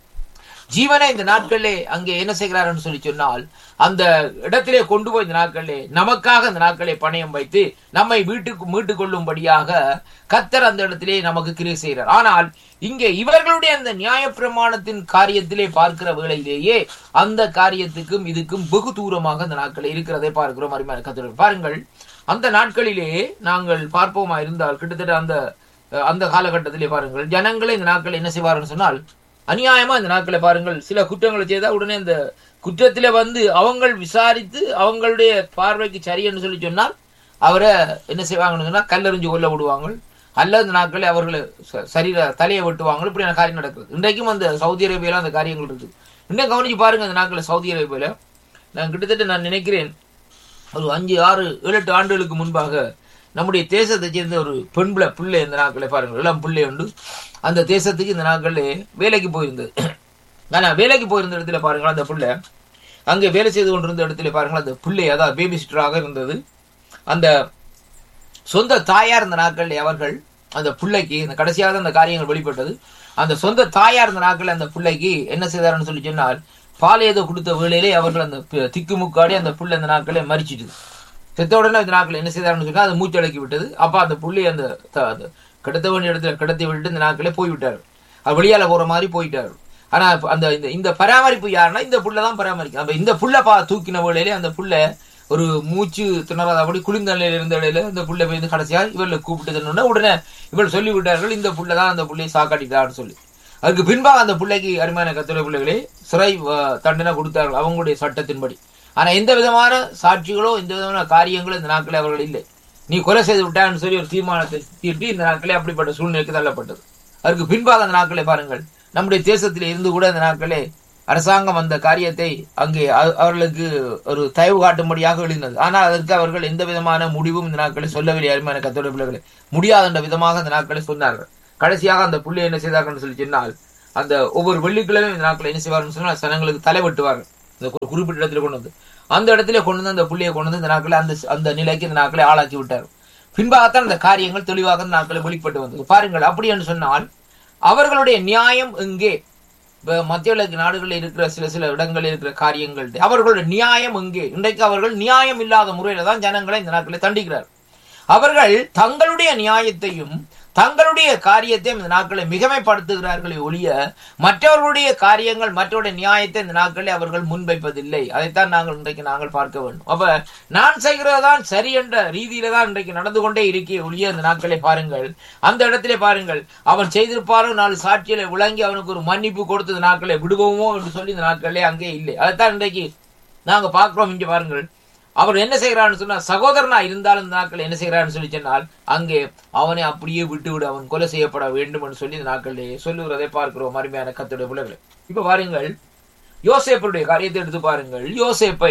ஜீவனை இந்த நாட்களிலே அங்கே என்ன செய்கிறார்னு சொல்லி சொன்னால் அந்த இடத்திலே கொண்டு போய் இந்த நாட்களிலே நமக்காக இந்த நாட்களை பணயம் வைத்து நம்மை வீட்டுக்கு மீட்டுக் கொள்ளும்படியாக கத்தர் அந்த இடத்திலே நமக்கு கிரியை செய்கிறார் ஆனால் இங்கே இவர்களுடைய அந்த நியாயப்பிரமாணத்தின் காரியத்திலே பார்க்கிற வேளையிலேயே அந்த காரியத்துக்கும் இதுக்கும் வெகு தூரமாக அந்த நாட்களில் இருக்கிறதை பார்க்கிறோம் அருமையான கத்தர் பாருங்கள் அந்த நாட்களிலே நாங்கள் பார்ப்போமா இருந்தால் கிட்டத்தட்ட அந்த அந்த காலகட்டத்திலே பாருங்கள் ஜனங்களை இந்த நாட்கள் என்ன செய்வார்கள் சொன்னால் அநியாயமா இந்த நாட்களை பாருங்கள் சில குற்றங்களை செய்தா உடனே அந்த குற்றத்திலே வந்து அவங்கள் விசாரித்து அவங்களுடைய பார்வைக்கு சரி என்று சொல்லி சொன்னால் அவரை என்ன செய்வாங்கன்னு சொன்னா கல்லெறிஞ்சு கொல்ல விடுவாங்க அல்லது இந்த நாட்களில் அவர்களை ச- சரீர தலையை வெட்டுவாங்க இப்படியான காரியம் நடக்குது இன்றைக்கும் அந்த சவுதி அரேபியால அந்த காரியங்கள் இருக்குது இன்னும் கவனிச்சு பாருங்க அந்த நாட்களில் சவுதி அரேபியால நான் கிட்டத்தட்ட நான் நினைக்கிறேன் ஒரு அஞ்சு ஆறு ஏழு எட்டு ஆண்டுகளுக்கு முன்பாக நம்முடைய தேசத்தை சேர்ந்த ஒரு பெண் பிள்ளை பிள்ளை இந்த நாட்களை பாருங்கள் இளம் பிள்ளை உண்டு அந்த தேசத்துக்கு இந்த நாட்களில் வேலைக்கு போயிருந்தது ஆனா வேலைக்கு போயிருந்த இடத்துல பாருங்கள் அந்த பிள்ளை அங்கே வேலை செய்து கொண்டிருந்த இடத்துல பாருங்கள் அந்த பிள்ளை அதாவது பேபி சிஸ்டராக இருந்தது அந்த சொந்த தாயார் இந்த நாட்களில் அவர்கள் அந்த பிள்ளைக்கு இந்த கடைசியாக அந்த காரியங்கள் வெளிப்பட்டது அந்த சொந்த தாயார் இந்த நாட்களில் அந்த பிள்ளைக்கு என்ன செய்தாருன்னு சொல்லி சொன்னால் பால் ஏதோ கொடுத்த வேளையிலே அவர்கள் அந்த பி- திக்குமுக்காடி அந்த புள்ள அந்த நாட்களே மறிச்சிட்டு செத்த உடனே இந்த நாட்கள் என்ன செய்தாருன்னு சொன்னா அது மூச்சடக்கி விட்டது அப்ப அந்த புள்ளி அந்த த- அந்த கிடத்த வேண்டிய இடத்துல கிடத்தி விட்டு இந்த நாட்களே போய்விட்டார் அது வெளியால போற மாதிரி போயிட்டார் ஆனா இப்ப அந்த இந்த இந்த பராமரிப்பு யாருன்னா இந்த புள்ள தான் பராமரிக்கும் அப்ப இந்த புள்ள பா தூக்கின வேளையிலே அந்த புள்ள ஒரு மூச்சு திணறாதபடி குளிர்ந்த நிலையில இருந்த இடையில அந்த புள்ள போய் வந்து கடைசியா இவர்களை கூப்பிட்டு உடனே இவள் சொல்லி விட்டார்கள் இந்த புள்ள தான் அந்த புள்ளையை சாக்காட்டிட்டான்னு சொல்லி அதுக்கு பின்பாக அந்த பிள்ளைக்கு அருமையான கத்துரை பிள்ளைகளே சிறை அஹ், தண்டனை கொடுத்தார்கள் அவங்களுடைய சட்டத்தின்படி ஆனா எந்த விதமான சாட்சிகளோ எந்த விதமான காரியங்களோ இந்த நாட்களே அவர்கள் இல்லை நீ கொலை செய்து விட்டான்னு சொல்லி ஒரு தீர்மானத்தை தீட்டி இந்த நாட்களே அப்படிப்பட்ட சூழ்நிலைக்கு தள்ளப்பட்டது அதுக்கு பின்பாக அந்த நாட்களை பாருங்கள் நம்முடைய தேசத்தில் இருந்து கூட இந்த நாட்களே அரசாங்கம் அந்த காரியத்தை அங்கே அ- அவர்களுக்கு ஒரு தயவு காட்டும்படியாக எழுதினது ஆனால் அதற்கு அவர்கள் எந்த விதமான முடிவும் இந்த நாட்களை சொல்லவில்லை அருமையான கத்தோட பிள்ளைகளை முடியாத என்ற விதமாக அந்த நாட்களை சொன்னார்கள் கடைசியாக அந்த புள்ளி என்ன செய்தார்கள் சொல்லி சொன்னால் அந்த ஒவ்வொரு வெள்ளிக்கிழமையும் இந்த நாட்களை என்ன செய்வார்கள் சொன்னால் சனங்களுக்கு தலை வெட்டுவார்கள் இந்த ஒரு குறிப்பிட்ட இடத்துல கொண்டு வந்து அந்த இடத்துல கொண்டு வந்து அந்த புள்ளியை கொண்டு வந்து இந்த நாட்களை அந்த அந்த நிலைக்கு இந்த நாட்களை ஆளாக்கி விட்டார் பின்பாகத்தான் அந்த காரியங்கள் தெளிவாக இந்த நாட்களை வெளிப்பட்டு வந்தது பாருங்கள் அப்படி என்று சொன்னால் அவர்களுடைய நியாயம் எங்கே இப்ப மத்திய கிழக்கு நாடுகளில் இருக்கிற சில சில இடங்களில் இருக்கிற காரியங்கள் அவர்களுடைய நியாயம் எங்கே இன்றைக்கு அவர்கள் நியாயம் இல்லாத முறையில தான் ஜனங்களை இந்த நாட்களை தண்டிக்கிறார் அவர்கள் தங்களுடைய நியாயத்தையும் தங்களுடைய காரியத்தையும் இந்த நாட்களை மிகமைப்படுத்துகிறார்களே ஒழிய மற்றவர்களுடைய காரியங்கள் மற்றவருடைய நியாயத்தை இந்த நாட்களை அவர்கள் முன்வைப்பதில்லை அதைத்தான் நாங்கள் இன்றைக்கு நாங்கள் பார்க்க வேண்டும் அப்ப நான் செய்கிறதான் சரி என்ற ரீதியில தான் இன்றைக்கு நடந்து கொண்டே இருக்கே ஒழிய இந்த நாட்களை பாருங்கள் அந்த இடத்திலே பாருங்கள் அவன் செய்திருப்பாரோ நாலு சாட்சியில விளங்கி அவனுக்கு ஒரு மன்னிப்பு கொடுத்தது நாட்களை விடுவோமோ என்று சொல்லி இந்த நாட்களே அங்கே இல்லை அதைத்தான் இன்றைக்கு நாங்க பார்க்கிறோம் இங்க பாருங்கள் அவர் என்ன செய்கிறான்னு சொன்னா சகோதரனா இருந்தாலும் இந்த நாட்கள் என்ன செய்கிறான்னு சொல்லி சொன்னால் அங்கே அவனை அப்படியே விட்டு விடு அவன் கொலை செய்யப்பட வேண்டும் என்று சொல்லி இந்த நாட்களிலே சொல்லுகிறதை பார்க்கிறோம் அருமையான கத்துடைய பிள்ளைகளை இப்ப பாருங்கள் யோசேப்பருடைய காரியத்தை எடுத்து பாருங்கள் யோசேப்பை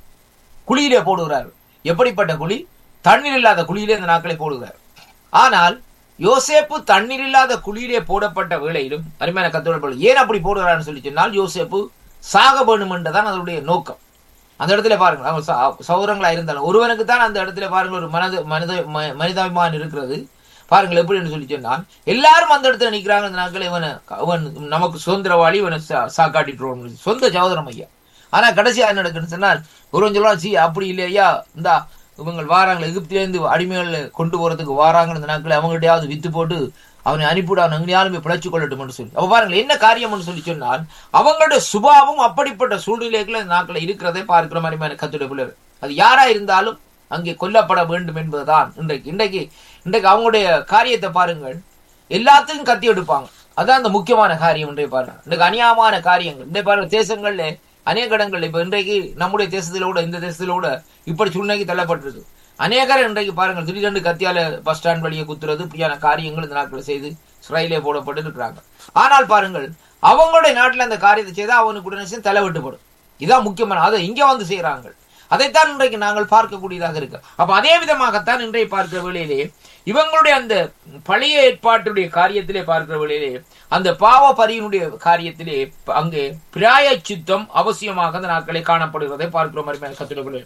குழியிலே போடுகிறார் எப்படிப்பட்ட குழி தண்ணீர் இல்லாத குழியிலே இந்த நாட்களை போடுகிறார் ஆனால் யோசேப்பு தண்ணீர் இல்லாத குழியிலே போடப்பட்ட வேளையிலும் அருமையான கத்தோட ஏன் அப்படி போடுகிறான்னு சொல்லி சொன்னால் யோசேப்பு சாக வேண்டும் என்றுதான் அதனுடைய நோக்கம் அந்த இடத்துல பாருங்க அவங்க ச- சௌரங்களா இருந்தாலும் ஒருவனுக்கு தான் அந்த இடத்துல பாருங்க ஒரு மனது மனித ம- மனிதாபிமானம் இருக்கிறது பாருங்கள் எப்படின்னு சொல்லி சொன்னால் எல்லாரும் அந்த இடத்துல நிக்கிறாங்க இந்த நாட்கள் இவனை அவன் நமக்கு சுதந்திரவாளி இவனை சா- சாக்காட்டிட்டுருவோம் சொந்த சகோதரம் ஐயா ஆனா கடைசியா என்ன நடக்குன்னு சொன்னால் ஒருவன் சொல்லுவான் சி அப்படி இல்லையா இந்தா இவங்க வாராங்க எகிப்திலேருந்து அடிமைகள் கொண்டு போறதுக்கு வாராங்க இந்த நாட்கள் அவங்ககிட்டயாவது வித்து போட்டு அவனை அனுப்பிவிட அவன் எங்கேயாலும் போய் பிழைச்சு கொள்ளட்டும் என்று சொல்லி அப்ப பாருங்கள் என்ன காரியம்னு சொல்லி சொன்னால் அவங்களுடைய சுபாவம் அப்படிப்பட்ட சூழ்நிலைகள் இந்த நாட்கள் இருக்கிறதை பார்க்கிற மாதிரி கத்துடைய பிள்ளைகள் அது யாரா இருந்தாலும் அங்கே கொல்லப்பட வேண்டும் என்பதுதான் இன்றைக்கு இன்றைக்கு இன்றைக்கு அவங்களுடைய காரியத்தை பாருங்கள் எல்லாத்தையும் கத்தி எடுப்பாங்க அதான் அந்த முக்கியமான காரியம் இன்றைய பாருங்க இன்றைக்கு அநியாயமான காரியங்கள் இன்றைய பாருங்க தேசங்கள்ல அநேக இடங்கள் இப்ப இன்றைக்கு நம்முடைய தேசத்தில கூட இந்த தேசத்தில கூட இப்படி சூழ்நிலைக்கு தள்ளப்பட்டிருக்கு அநேகர் இன்றைக்கு பாருங்கள் திடீரென்று கத்தியால பஸ் ஸ்டாண்ட் வழியே குத்துறது இப்படியான காரியங்கள் இந்த நாட்களை செய்து சிறையிலே போடப்பட்டு இருக்கிறாங்க ஆனால் பாருங்கள் அவங்களுடைய நாட்டுல அந்த காரியத்தை செய்தா அவனுக்கு உடனே சேர்ந்து தலை வெட்டுப்படும் இதான் முக்கியமான அதை இங்க வந்து செய்யறாங்க அதைத்தான் இன்றைக்கு நாங்கள் பார்க்கக்கூடியதாக இருக்கு அப்ப அதே விதமாகத்தான் இன்றைய பார்க்கிற வேளையிலே இவங்களுடைய அந்த பழைய ஏற்பாட்டுடைய காரியத்திலே பார்க்கிற வேளையிலே அந்த பாவ பரியினுடைய காரியத்திலே அங்கே பிராய சித்தம் அவசியமாக அந்த நாட்களை காணப்படுகிறதை பார்க்கிறோம் அருமையான கத்திரங்களே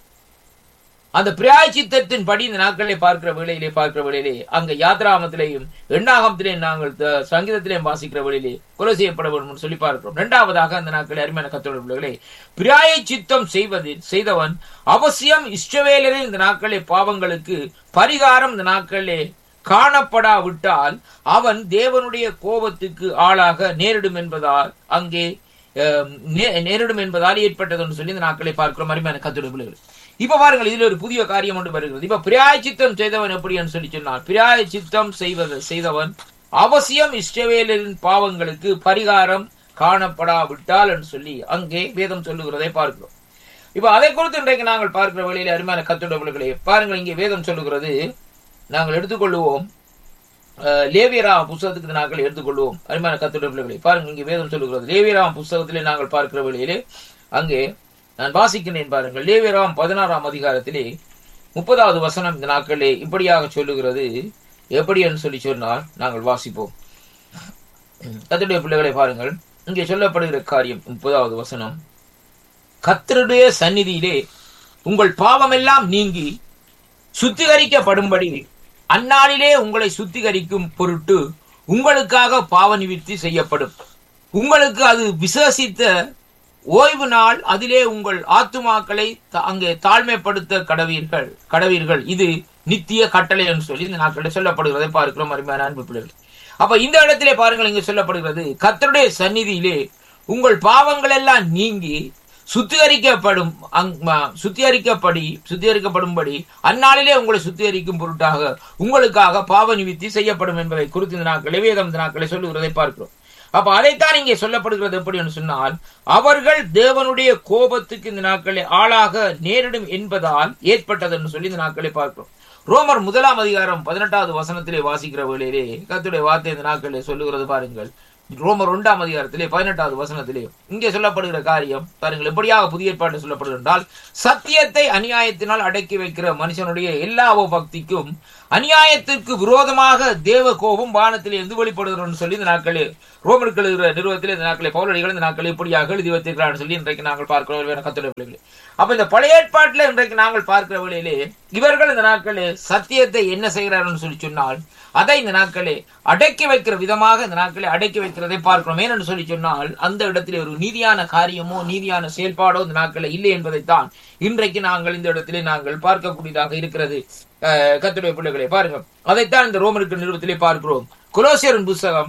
அந்த பிராயச்சித்தத்தின் படி இந்த நாட்களை பார்க்கிற வேளையிலே பார்க்கிற வேளையிலே அங்க யாத்ராமத்திலேயும் எண்ணாகமத்திலேயும் நாங்கள் த- சங்கீதத்திலேயும் வாசிக்கிற வேளையிலே கொலை செய்யப்பட வேண்டும் என்று சொல்லி பார்க்கிறோம் இரண்டாவதாக அந்த நாட்களை அருமையான கத்தோட பிள்ளைகளே பிராயச்சித்தம் செய்வதில் செய்தவன் அவசியம் இஷ்டவேலரின் இந்த நாட்களே பாவங்களுக்கு பரிகாரம் இந்த நாட்களே காணப்படாவிட்டால் அவன் தேவனுடைய கோபத்துக்கு ஆளாக நேரிடும் என்பதால் அங்கே அஹ், நே- நேரிடும் என்பதால் ஏற்பட்டதுன்னு சொல்லி இந்த நாட்களை பார்க்கிறோம் அருமையான கத்தோட பிள்ளைகள் இப்ப பாருங்கள் இதுல ஒரு புதிய காரியம் ஒன்று வருகிறது இப்ப பிராயச்சித்தம் செய்தவன் எப்படின்னு சொல்லி சொன்னார் பிராயச்சித்தம் செய்வது செய்தவன் அவசியம் இஷ்டவேலரின் பாவங்களுக்கு பரிகாரம் காணப்படாவிட்டால் என்று சொல்லி அங்கே வேதம் சொல்லுகிறதை பார்க்கிறோம் இப்ப அதை குறித்து இன்றைக்கு நாங்கள் பார்க்கிற வழியில அருமையான கத்துடைய பிள்ளைகளே பாருங்கள் இங்கே வேதம் சொல்லுகிறது நாங்கள் எடுத்துக்கொள்வோம் அஹ், லேவியராம் புஸ்தகத்துக்கு நாங்கள் எடுத்துக்கொள்வோம் அருமையான கத்துடைய பிள்ளைகளை பாருங்கள் இங்கே வேதம் சொல்லுகிறது லேவியராம் புஸ்தகத்திலே நாங்கள் பார்க்கிற வழியிலே அங்கே நான் வாசிக்கிறேன் பாருங்கள் லேவியராம் பதினாறாம் அதிகாரத்திலே முப்பதாவது வசனம் இந்த நாட்களே இப்படியாக சொல்லுகிறது எப்படி என்று சொல்லி சொன்னால் நாங்கள் வாசிப்போம் கத்தருடைய பிள்ளைகளை பாருங்கள் இங்கே சொல்லப்படுகிற காரியம் முப்பதாவது வசனம் கத்தருடைய சந்நிதியிலே உங்கள் பாவமெல்லாம் நீங்கி சுத்திகரிக்கப்படும்படி அந்நாளிலே உங்களை சுத்திகரிக்கும் பொருட்டு உங்களுக்காக பாவ நிவிர்த்தி செய்யப்படும் உங்களுக்கு அது விசேஷித்த ஓய்வு நாள் அதிலே உங்கள் ஆத்துமாக்களை த- அங்கே தாழ்மைப்படுத்த கடவீர்கள் கடவீர்கள் இது நித்திய கட்டளை என்று சொல்லி இந்த நாட்களில் சொல்லப்படுகிறதை பார்க்கிறோம் அருமையான அன்பு பிள்ளைகள் அப்ப இந்த இடத்திலே பாருங்கள் இங்கு சொல்லப்படுகிறது கர்த்தருடைய சந்நிதியிலே உங்கள் பாவங்கள் எல்லாம் நீங்கி சுத்திகரிக்கப்படும் அங்- ம- சுத்திகரிக்கப்படி சுத்திகரிக்கப்படும்படி அந்நாளிலே உங்களை சுத்திகரிக்கும் பொருட்டாக உங்களுக்காக பாவ நிவித்தி செய்யப்படும் என்பதை குறித்து இந்த நாட்களை வேதம் இந்த நாட்களை சொல்லுகிறதை பார்க்கிறோம் அப்ப அதைத்தான் இங்கே சொல்லப்படுகிறது எப்படி என்று சொன்னால் அவர்கள் தேவனுடைய கோபத்துக்கு இந்த நாட்களை ஆளாக நேரிடும் என்பதால் ஏற்பட்டது என்று சொல்லி இந்த நாட்களை பார்க்கிறோம் ரோமர் முதலாம் அதிகாரம் பதினெட்டாவது வசனத்திலே வாசிக்கிற வேளையிலே கர்த்தருடைய வார்த்தை இந்த நாட்களிலே சொல்லுகிறது பாருங்கள் ரோமர் ஒன்றாம் அதிகாரத்திலே பதினெட்டாவது வசனத்திலே இங்கே சொல்லப்படுகிற காரியம் பாருங்கள் எப்படியாக புதிய ஏற்பாடு சொல்லப்படுகிறது என்றால் சத்தியத்தை அநியாயத்தினால் அடக்கி வைக்கிற மனுஷனுடைய எல்லா பக்திக்கும் அநியாயத்திற்கு விரோதமாக தேவ கோபம் வானத்திலே இருந்து வெளிப்படுகிறோம் சொல்லி இந்த நாட்களே ரோமருக்கு எழுதுகிற நிறுவனத்தில் இந்த நாட்களை பௌரடிகள் இந்த நாட்களை இப்படியாக எழுதி வைத்திருக்கிறார்கள் சொல்லி இன்றைக்கு நாங்கள் பார்க்கிறோம் கத்துடைய பிள்ளைகளே அப்ப இந்த பழைய ஏற்பாட்டில் இன்றைக்கு நாங்கள் பார்க்கிற வேளையிலே இவர்கள் இந்த நாட்களே சத்தியத்தை என்ன செய்கிறார்கள் சொல்லி சொன்னால் அதை இந்த நாட்களே அடக்கி வைக்கிற விதமாக இந்த நாட்களை அடக்கி வைக்கிறதை பார்க்கிறோம் ஏனென்று சொல்லி சொன்னால் அந்த இடத்திலே ஒரு நீதியான காரியமோ நீதியான செயல்பாடோ இந்த நாட்களை இல்லை என்பதைத்தான் இன்றைக்கு நாங்கள் இந்த இடத்திலே நாங்கள் பார்க்கக்கூடியதாக இருக்கிறது அஹ், கர்த்தருடைய பிள்ளைகளே பாருங்க அதைத்தான் இந்த ரோமருக்கு நிறுவத்திலே பார்க்கிறோம் குலோசியரின் புஸ்தகம்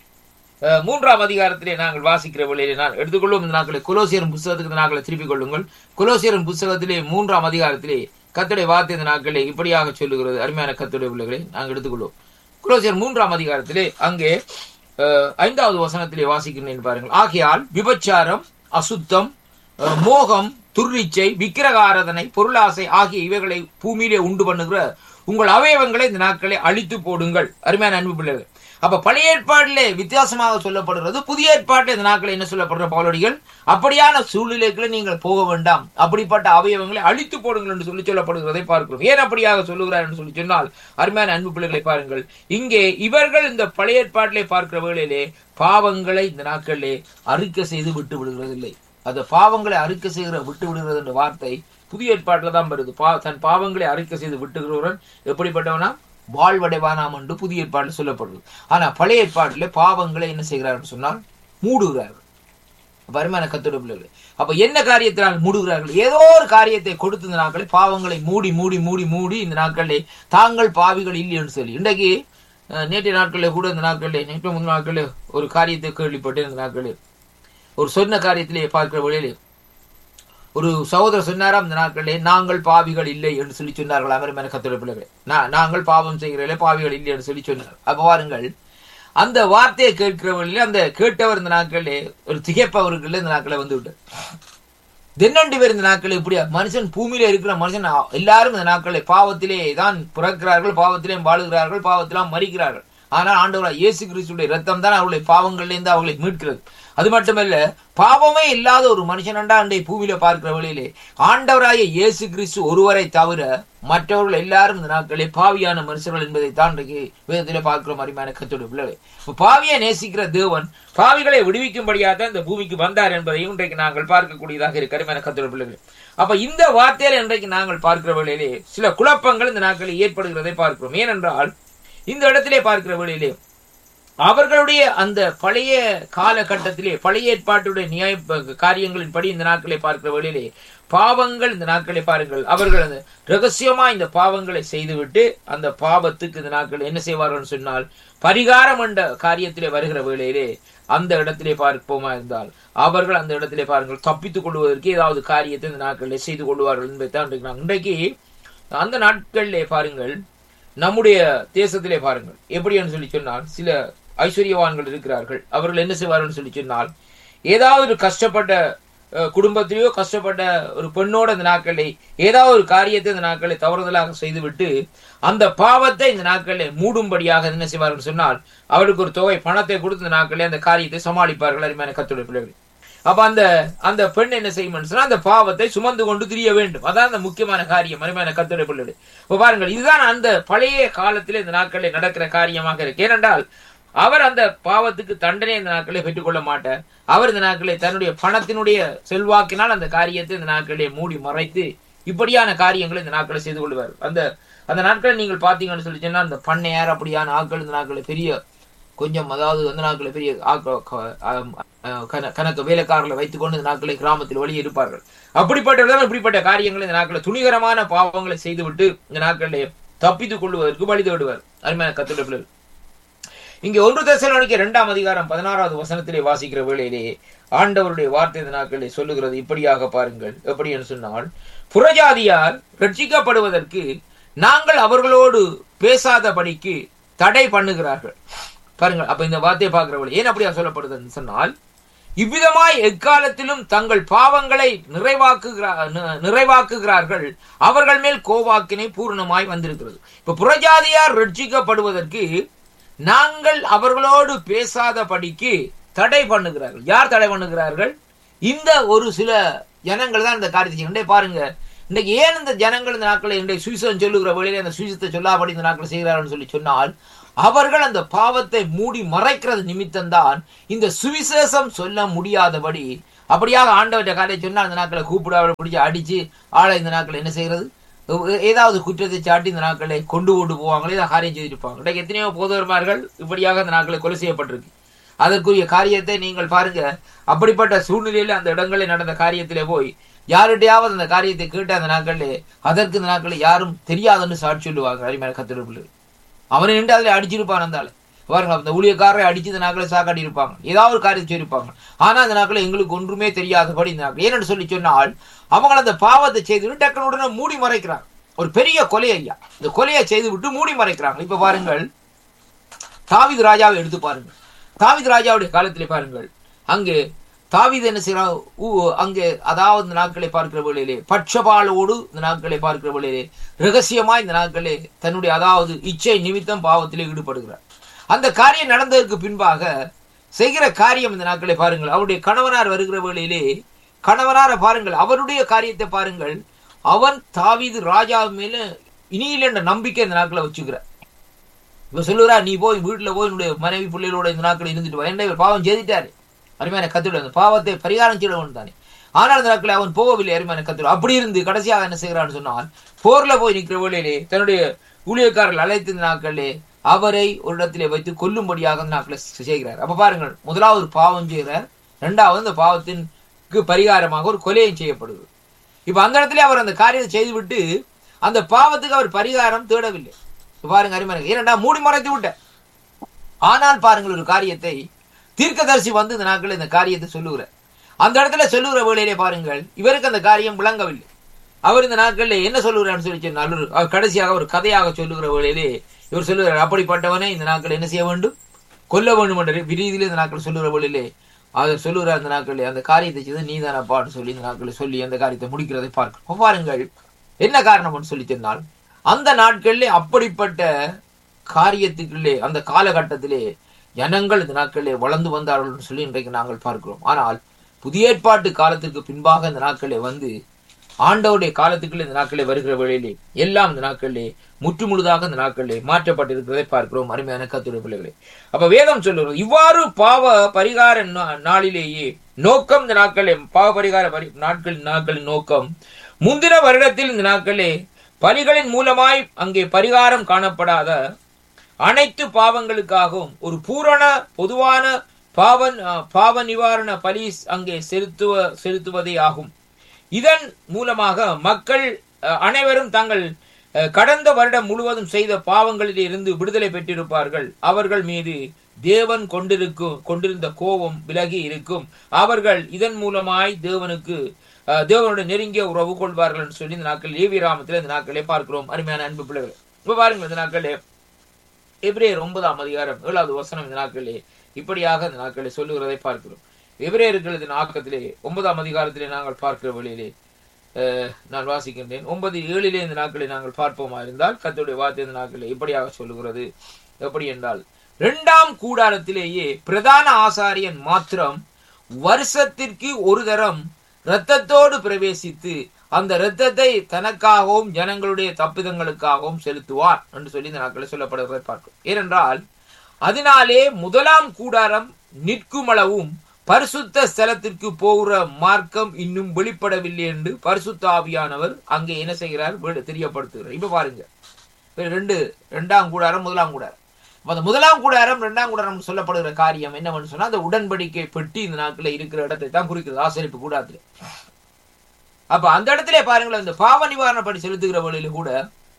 அஹ், மூன்றாம் அதிகாரத்திலே நாங்கள் வாசிக்கிற வழியிலே நான் எடுத்துக்கொள்ளும் இந்த நாட்களை குலோசியரின் புஸ்தகத்துக்கு இந்த நாட்களை திருப்பிக் கொள்ளுங்கள் குலோசியரின் புஸ்தகத்திலே மூன்றாம் அதிகாரத்திலே கத்துடைய வார்த்தை இந்த நாட்களை இப்படியாக சொல்லுகிறது அருமையான கத்துடைய பிள்ளைகளை நாங்கள் எடுத்துக்கொள்வோம் குலோசியர் மூன்றாம் அதிகாரத்திலே அங்கே அஹ், ஐந்தாவது வசனத்திலே வாசிக்கிறேன் பாருங்கள் ஆகையால் விபச்சாரம் அசுத்தம் அஹ், மோகம் துர்ரிச்சை விக்கிரக ஆராதனை பொருளாசை ஆகிய இவைகளை பூமியிலே உண்டு பண்ணுகிற உங்கள் அவயவங்களை இந்த நாட்களை அழித்து போடுங்கள் அருமையான அன்பு பிள்ளைகள் அப்ப பழைய ஏற்பாட்டிலே வித்தியாசமாக சொல்லப்படுகிறது புதிய ஏற்பாட்டில் இந்த நாட்கள் என்ன சொல்லப்படுற பவுலடிகள் அப்படியான சூழ்நிலைகளை நீங்கள் போக வேண்டாம் அப்படிப்பட்ட அவயவங்களை அழித்து போடுங்கள் என்று சொல்லி சொல்லப்படுகிறதை பார்க்கிறோம் ஏன் அப்படியாக சொல்லுகிறார் என்று சொல்லி சொன்னால் அருமையான அன்பு பிள்ளைகளை பாருங்கள் இங்கே இவர்கள் இந்த பழைய ஏற்பாட்டிலே பார்க்கிற வேளையிலே பாவங்களை இந்த நாட்களிலே அறிக்கை செய்து விட்டு விடுகிறதில்லை அந்த பாவங்களை அறிக்கை செய்கிற விட்டு விடுகிறது என்ற வார்த்தை புதிய ஏற்பாட்டில் தான் வருது பா தன் பாவங்களை அறிக்கை செய்து விட்டுகிறவன் எப்படிப்பட்டவனா வாழ்வடைவானாம் என்று புதிய ஏற்பாட்டில் சொல்லப்படுது ஆனா பழைய ஏற்பாட்டில் பாவங்களை என்ன செய்கிறார்கள் சொன்னால் மூடுகிறார்கள் வருமான கத்தோட பிள்ளைகள் அப்ப என்ன காரியத்தினால் மூடுகிறார்கள் ஏதோ ஒரு காரியத்தை கொடுத்து இந்த நாட்களில் பாவங்களை மூடி மூடி மூடி மூடி இந்த நாட்களிலே தாங்கள் பாவிகள் இல்லை என்று சொல்லி இன்றைக்கு அஹ், நேற்றைய நாட்களில் கூட இந்த நாட்களிலே நேற்று முன் நாட்களில் ஒரு காரியத்தை கேள்விப்பட்டு இந்த நாட்களில் ஒரு சொன்ன காரியத்திலே பார்க்கிற வழியிலே ஒரு சகோதரர் சொன்னாராம் இந்த நாட்களிலே நாங்கள் பாவிகள் இல்லை என்று சொல்லி சொன்னார்கள் அமரமான கத்தோட பிள்ளைகள் "நா- நாங்கள் பாவம் செய்கிறீர்களே பாவிகள் இல்லை என்று சொல்லி சொன்னார் அப்ப பாருங்கள் அந்த வார்த்தையை கேட்கிறவர்களே அந்த கேட்டவர் இந்த நாட்களிலே ஒரு திகைப்பவர்கள் இந்த நாட்களை வந்து விட்டார் தென்னண்டு பேர் இந்த நாட்கள் இப்படியா மனுஷன் பூமியில இருக்கிற மனுஷன் அ- எல்லாரும் இந்த நாட்களை பாவத்திலே தான் பிறக்கிறார்கள் பாவத்திலே வாழுகிறார்கள் பாவத்திலாம் மறிக்கிறார்கள் ஆனால் ஆண்டவராய் இயேசு கிறிஸ்துடைய ரத்தம் தான் அவர்களை பாவங்களிலிருந்து அவர்களை மீட்கிறது அது மட்டுமல்ல பாவமே இல்லாத ஒரு மனுஷனண்டா அண்டை பூமியில பார்க்கிற வழியிலே ஆண்டவராய இயேசு கிறிஸ்து ஒருவரை தவிர மற்றவர்கள் எல்லாரும் இந்த நாட்களே பாவியான மனுஷர்கள் என்பதை தான் இன்றைக்கு வேதத்திலே பார்க்கிறோம் அருமையான கத்தோட பிள்ளை இப்ப பாவியை நேசிக்கிற தேவன் பாவிகளை விடுவிக்கும்படியாக தான் இந்த பூமிக்கு வந்தார் என்பதையும் இன்றைக்கு நாங்கள் பார்க்கக்கூடியதாக இருக்கு அருமையான கத்தோட பிள்ளைகள் அப்ப இந்த வார்த்தையில இன்றைக்கு நாங்கள் பார்க்கிற வேளையிலே சில குழப்பங்கள் இந்த நாட்களில் ஏற்படுகிறதை பார்க்கிறோம் ஏனென்றால் இந்த இடத்திலே பார்க்கிற வேளையிலே அவர்களுடைய அந்த பழைய காலகட்டத்திலே பழைய ஏற்பாட்டுடைய நியாய ப- காரியங்களின்படி இந்த நாட்களை பார்க்கிற வழியிலே பாவங்கள் இந்த நாட்களை பாருங்கள் அவர்கள் அந்த ரகசியமா இந்த பாவங்களை செய்துவிட்டு அந்த பாவத்துக்கு இந்த நாட்கள் என்ன செய்வார்கள் சொன்னால் பரிகாரம் என்ற காரியத்திலே வருகிற வேளையிலே அந்த இடத்திலே பார்ப்போமா இருந்தால் அவர்கள் அந்த இடத்திலே பாருங்கள் தப்பித்துக் கொள்வதற்கு ஏதாவது காரியத்தை இந்த நாட்களிலே செய்து கொள்வார்கள் என்பதை தான் இன்றைக்கு நாங்கள் இன்றைக்கு அந்த நாட்களிலே பாருங்கள் நம்முடைய தேசத்திலே பாருங்கள் எப்படின்னு சொல்லி சொன்னால் சில ஐஸ்வர்யவான்கள் இருக்கிறார்கள் அவர்கள் என்ன செய்வார்கள் சொல்லி சொன்னால் ஏதாவது ஒரு கஷ்டப்பட்ட அஹ், குடும்பத்திலேயோ கஷ்டப்பட்ட ஒரு பெண்ணோட இந்த நாட்களை ஏதாவது ஒரு காரியத்தை இந்த நாட்களை தவறுதலாக செய்துவிட்டு அந்த பாவத்தை இந்த நாட்களில் மூடும்படியாக என்ன செய்வார்கள் சொன்னால் அவருக்கு ஒரு தொகை பணத்தை கொடுத்து இந்த நாட்களே அந்த காரியத்தை சமாளிப்பார்கள் அருமையான கத்துடைய பிள்ளைகள் அப்ப அந்த அந்த பெண் என்ன செய்யும் சொன்னா அந்த பாவத்தை சுமந்து கொண்டு திரிய வேண்டும் அதான் அந்த முக்கியமான காரியம் அருமையான கத்துரை பிள்ளை இப்ப பாருங்கள் இதுதான் அந்த பழைய காலத்திலே இந்த நாட்களில் நடக்கிற காரியமாக இருக்கு ஏனென்றால் அவர் அந்த பாவத்துக்கு தண்டனை இந்த நாட்களை பெற்றுக்கொள்ள மாட்டார் அவர் இந்த நாட்களை தன்னுடைய பணத்தினுடைய செல்வாக்கினால் அந்த காரியத்தை இந்த நாட்களிலே மூடி மறைத்து இப்படியான காரியங்களை இந்த நாட்களை செய்து கொள்வார் அந்த அந்த நாட்களை நீங்கள் பார்த்தீங்கன்னு சொல்லி சொன்னா அந்த பண்ணையார் அப்படியான ஆட்கள் இந்த நாட்களை பெரிய கொஞ்சம் அதாவது அந்த நாட்களை பெரிய ஆக்க- க- ஆம், அஹ், கண- கணக்கு வேலைக்காரர்களை வைத்துக்கொண்டு இந்த நாட்களை கிராமத்தில் வழி இருப்பார்கள் அப்படிப்பட்டவர்கள் இப்படிப்பட்ட காரியங்களை இந்த நாட்களை துணிகரமான பாவங்களை செய்துவிட்டு இந்த நாட்களை தப்பித்துக் கொள்வதற்கு வழி தேடுவார் அருமையான கத்துடைய இங்கே ஒன்று தெசலோனிக்க இரண்டாம் அதிகாரம் பதினாறாவது வசனத்திலே வாசிக்கிற வேளையிலே ஆண்டவருடைய வார்த்தை இந்த நாட்களிலே சொல்லுகிறது இப்படியாக பாருங்கள் எப்படி என்று சொன்னால் புறஜாதியார் ரட்சிக்கப்படுவதற்கு நாங்கள் அவர்களோடு பேசாதபடிக்கு தடை பண்ணுகிறார்கள் பாருங்கள் அப்ப இந்த வார்த்தையை பார்க்கிறவர்கள் ஏன் அப்படியா சொல்லப்படுதுன்னு சொன்னால் இவ்விதமாய் எக்காலத்திலும் தங்கள் பாவங்களை நிறைவாக்குகிறா நி- நிறைவாக்குகிறார்கள் அவர்கள் மேல் கோவாக்கினை பூர்ணமாய் வந்திருக்கிறது இப்ப புறஜாதியார் ரட்சிக்கப்படுவதற்கு நாங்கள் அவர்களோடு பேசாதபடிக்கு தடை பண்ணுகிறார்கள் யார் தடை பண்ணுகிறார்கள் இந்த ஒரு சில ஜனங்கள் தான் இந்த காரியத்தை செய்யணும். இன்றைய பாருங்க இன்னைக்கு ஏன் இந்த ஜனங்கள் இந்த நாட்களை இன்றைய சுவிசம் சொல்லுகிற வழியிலே அந்த சுவிசத்தை சொல்லாபடி இந்த நாட்களை செய்கிறார்கள் சொல்லி சொன்னால் அவர்கள் அந்த பாவத்தை மூடி மறைக்கிறது நிமித்தம்தான் இந்த சுவிசேஷம் சொல்ல முடியாதபடி அப்படியாக ஆண்டவற்ற காரியம் சொன்னால் அந்த நாட்களை கூப்பிட அவரை பிடிச்சு அடிச்சு ஆளை இந்த நாட்களை என்ன செய்யறது ஏ- ஏதாவது குற்றத்தை சாட்டி இந்த நாட்களை கொண்டு கொண்டு போவாங்களே ஏதாவது காரியம் செய்திருப்பாங்க இன்றைக்கு எத்தனையோ போதவர்மார்கள் இப்படியாக அந்த நாட்களை கொலை செய்யப்பட்டிருக்கு அதற்குரிய காரியத்தை நீங்கள் பாருங்க அப்படிப்பட்ட சூழ்நிலையில அந்த இடங்களில் நடந்த காரியத்திலே போய் யார்கிட்டயாவது அந்த காரியத்தை கேட்ட அந்த நாட்களிலே அதற்கு இந்த நாட்களில் யாரும் தெரியாதுன்னு சாட்சி சொல்லுவாங்க அருமையான கத்திரப்பிள்ளை அவனை நின்று அதில் அடிச்சிருப்பான் அந்த ஆளு. பாருங்க அந்த ஊழியக்காரரை அடிச்சு இந்த நாட்களை சாக்காட்டி இருப்பாங்க ஏதாவது ஒரு காரியத்தை சொல்லியிருப்பாங்க ஆனா அந்த நாட்களை எங்களுக்கு ஒன்றுமே தெரியாதபடி இந்த நாட்கள் ஏன்னு சொல்லி சொன்னால் அவங்க அந்த பாவத்தை செய்து டக்குனு உடனே மூடி மறைக்கிறாங்க ஒரு பெரிய கொலை ஐயா இந்த கொலையை செய்து விட்டு மூடி மறைக்கிறாங்க இப்ப பாருங்கள் தாவீது ராஜாவை எடுத்து பாருங்கள் தாவீது ராஜாவுடைய காலத்திலே பாருங்கள் அங்கே தாவீது என்ன செய்யறான் ஊ- அங்கே அதாவது இந்த நாட்களை பார்க்கிற வேளையிலே பட்சபாலோடு இந்த நாட்களை பார்க்கிற வேளையிலே ரகசியமாய் இந்த நாட்களே தன்னுடைய அதாவது இச்சை நிமித்தம் பாவத்திலே ஈடுபடுகிறார் அந்த காரியம் நடந்ததற்கு பின்பாக செய்கிற காரியம் இந்த நாட்களை பாருங்கள் அவருடைய கணவனார் வருகிற வேளையிலே கணவனார பாருங்கள் அவருடைய காரியத்தை பாருங்கள் அவன் தாவீது ராஜா மேல இனியில் என்ற நம்பிக்கை இந்த நாட்களை வச்சுக்கிறார் இப்ப சொல்லுறா நீ போய் வீட்டுல போய் என்னுடைய மனைவி பிள்ளைகளோட இந்த நாட்கள் இருந்துட்டு வா என்ன இவர் பாவம் செய்துட்டாரு அருமையான கத்துட அந்த பாவத்தை பரிகாரம் செய்யவன் தானே ஆனால் அந்த நாட்களை அவன் போகவில்லை அருமையான கத்துட அப்படி இருந்து கடைசியாக என்ன செய்கிறான்னு சொன்னால் போர்ல போய் நிற்கிற வேளையிலே தன்னுடைய ஊழியக்காரர்கள் அழைத்த இந்த நாட்களிலே அவரை ஒரு இடத்திலே வைத்து கொல்லும்படியாக அந்த நாட்களை செய்கிறார் அப்ப பாருங்கள் முதலாவது ஒரு பாவம் செய்கிறார் இரண்டாவது அந்த பாவத்திற்கு பரிகாரமாக ஒரு கொலையும் செய்யப்படுது இப்ப அந்த இடத்துல அவர் அந்த காரியத்தை செய்துவிட்டு அந்த பாவத்துக்கு அவர் பரிகாரம் தேடவில்லை இப்ப பாருங்க அருமையான ஏனென்றா மூடி மறைத்து விட்டார் ஆனால் பாருங்கள் ஒரு காரியத்தை தீர்க்கதரிசி வந்து இந்த நாட்கள் இந்த காரியத்தை சொல்லுகிறார் அந்த இடத்துல சொல்லுகிற வேளையிலே பாருங்கள் இவருக்கு அந்த காரியம் விளங்கவில்லை அவர் இந்த நாட்களில் என்ன சொல்லுகிறார்னு சொல்லி சொன்னால் ஒரு- அவர் கடைசியாக ஒரு கதையாக சொல்லுகிற வேளையிலே இவர் சொல்லுகிறார் அப்படிப்பட்டவனை இந்த நாட்கள் என்ன செய்ய வேண்டும் கொல்ல வேண்டும் என்ற விரீதியிலே இந்த நாட்கள் சொல்லுகிற வேளையிலே அவர் சொல்லுகிற அந்த நாட்களில் அந்த காரியத்தை செய்து நீதான் அப்பான்னு சொல்லி இந்த நாட்களில் சொல்லி அந்த காரியத்தை முடிக்கிறதை பார்க்கிறோம் பாருங்கள் என்ன காரணம்னு சொல்லி சொன்னால் அந்த நாட்களிலே அப்படிப்பட்ட காரியத்துக்குள்ளே அந்த காலகட்டத்திலே ஜனங்கள் இந்த நாட்களிலே வளர்ந்து வந்தார்கள் என்று சொல்லி இன்றைக்கு நாங்கள் பார்க்கிறோம் ஆனால் புதிய ஏற்பாட்டு காலத்திற்கு பின்பாக இந்த நாட்களிலே வந்து ஆண்டவருடைய காலத்துக்குள்ளே இந்த நாட்களே வருகிற வேளையிலே எல்லாம் இந்த நாட்களிலே முற்று முழுதாக இந்த நாட்களிலே மாற்றப்பட்டிருக்கிறதை பார்க்கிறோம் அருமையான கத்துடைய பிள்ளைகளே அப்ப வேதம் சொல்லுகிறது இவ்வாறு பாவ பரிகார நா- நாளிலேயே நோக்கம் இந்த நாட்களே பாவ பரிகார பரி- நாட்களின் நாட்களின் நோக்கம் முந்தின வருடத்தில் இந்த நாட்களே பலிகளின் மூலமாய் அங்கே பரிகாரம் காணப்படாத அனைத்து பாவங்களுக்காகவும் ஒரு பூரண பொதுவான பாவன் அஹ், பாவ நிவாரண பலி அங்கே செலுத்துவ செலுத்துவதே ஆகும் இதன் மூலமாக மக்கள் அஹ், அனைவரும் தங்கள் அஹ், கடந்த வருடம் முழுவதும் செய்த பாவங்களில் இருந்து விடுதலை பெற்றிருப்பார்கள் அவர்கள் மீது தேவன் கொண்டிருக்கும் கொண்டிருந்த கோபம் விலகி இருக்கும் அவர்கள் இதன் மூலமாய் தேவனுக்கு அஹ், தேவனுடைய நெருங்கிய உறவு கொள்வார்கள் என்று சொல்லி இந்த நாட்கள் ஏவிராமத்தில் இந்த நாட்களே பார்க்கிறோம் அருமையான அன்பு பிள்ளைகள் இப்ப பாருங்கள் இந்த நாட்களே எபிரேயர் ஒன்பதாம் அதிகாரம் ஏழாவது வசனம் இந்த நாட்களிலே இப்படியாக இந்த நாட்களை சொல்லுகிறதை பார்க்கிறோம் எபிரேயர்களது ஆக்கத்திலே ஒன்பதாம் அதிகாரத்திலே நாங்கள் பார்க்கிற வழியிலே அஹ், நான் வாசிக்கின்றேன் ஒன்பது ஏழிலே இந்த நாட்களை நாங்கள் பார்ப்போமா இருந்தால் கர்த்தருடைய வார்த்தை இந்த நாட்களிலே இப்படியாக சொல்லுகிறது எப்படி என்றால் இரண்டாம் கூடாரத்திலேயே பிரதான ஆசாரியன் மாத்திரம் வருஷத்திற்கு ஒரு தரம் இரத்தத்தோடு பிரவேசித்து அந்த இரத்தத்தை தனக்காகவும் ஜனங்களுடைய தப்பிதங்களுக்காகவும் செலுத்துவார் என்று சொல்லி இந்த நாட்களில் சொல்லப்படுவதை பார்க்கும் ஏனென்றால் அதனாலே முதலாம் கூடாரம் நிற்குமளவும் பரிசுத்த ஸ்தலத்திற்கு போகிற மார்க்கம் இன்னும் வெளிப்படவில்லை என்று பரிசுத்த ஆவியானவர் அங்கே என்ன செய்கிறார் வெளி- தெரியப்படுத்துகிறார் இப்ப பாருங்க இப்ப ரெண்டு ரெண்டாம் கூடாரம் முதலாம் கூடாரம் அப்ப அந்த முதலாம் கூடாரம் இரண்டாம் கூடாரம் சொல்லப்படுகிற காரியம் என்னவென்று சொன்னா அந்த உடன்படிக்கை பெட்டி இந்த நாட்களில் இருக்கிற இடத்தை தான் குறிக்கிறது ஆசரிப்பு கூடாது அப்ப அந்த இடத்துல பாருங்களேன் இந்த பாவ நிவாரண படி செலுத்துகிற வழியில கூட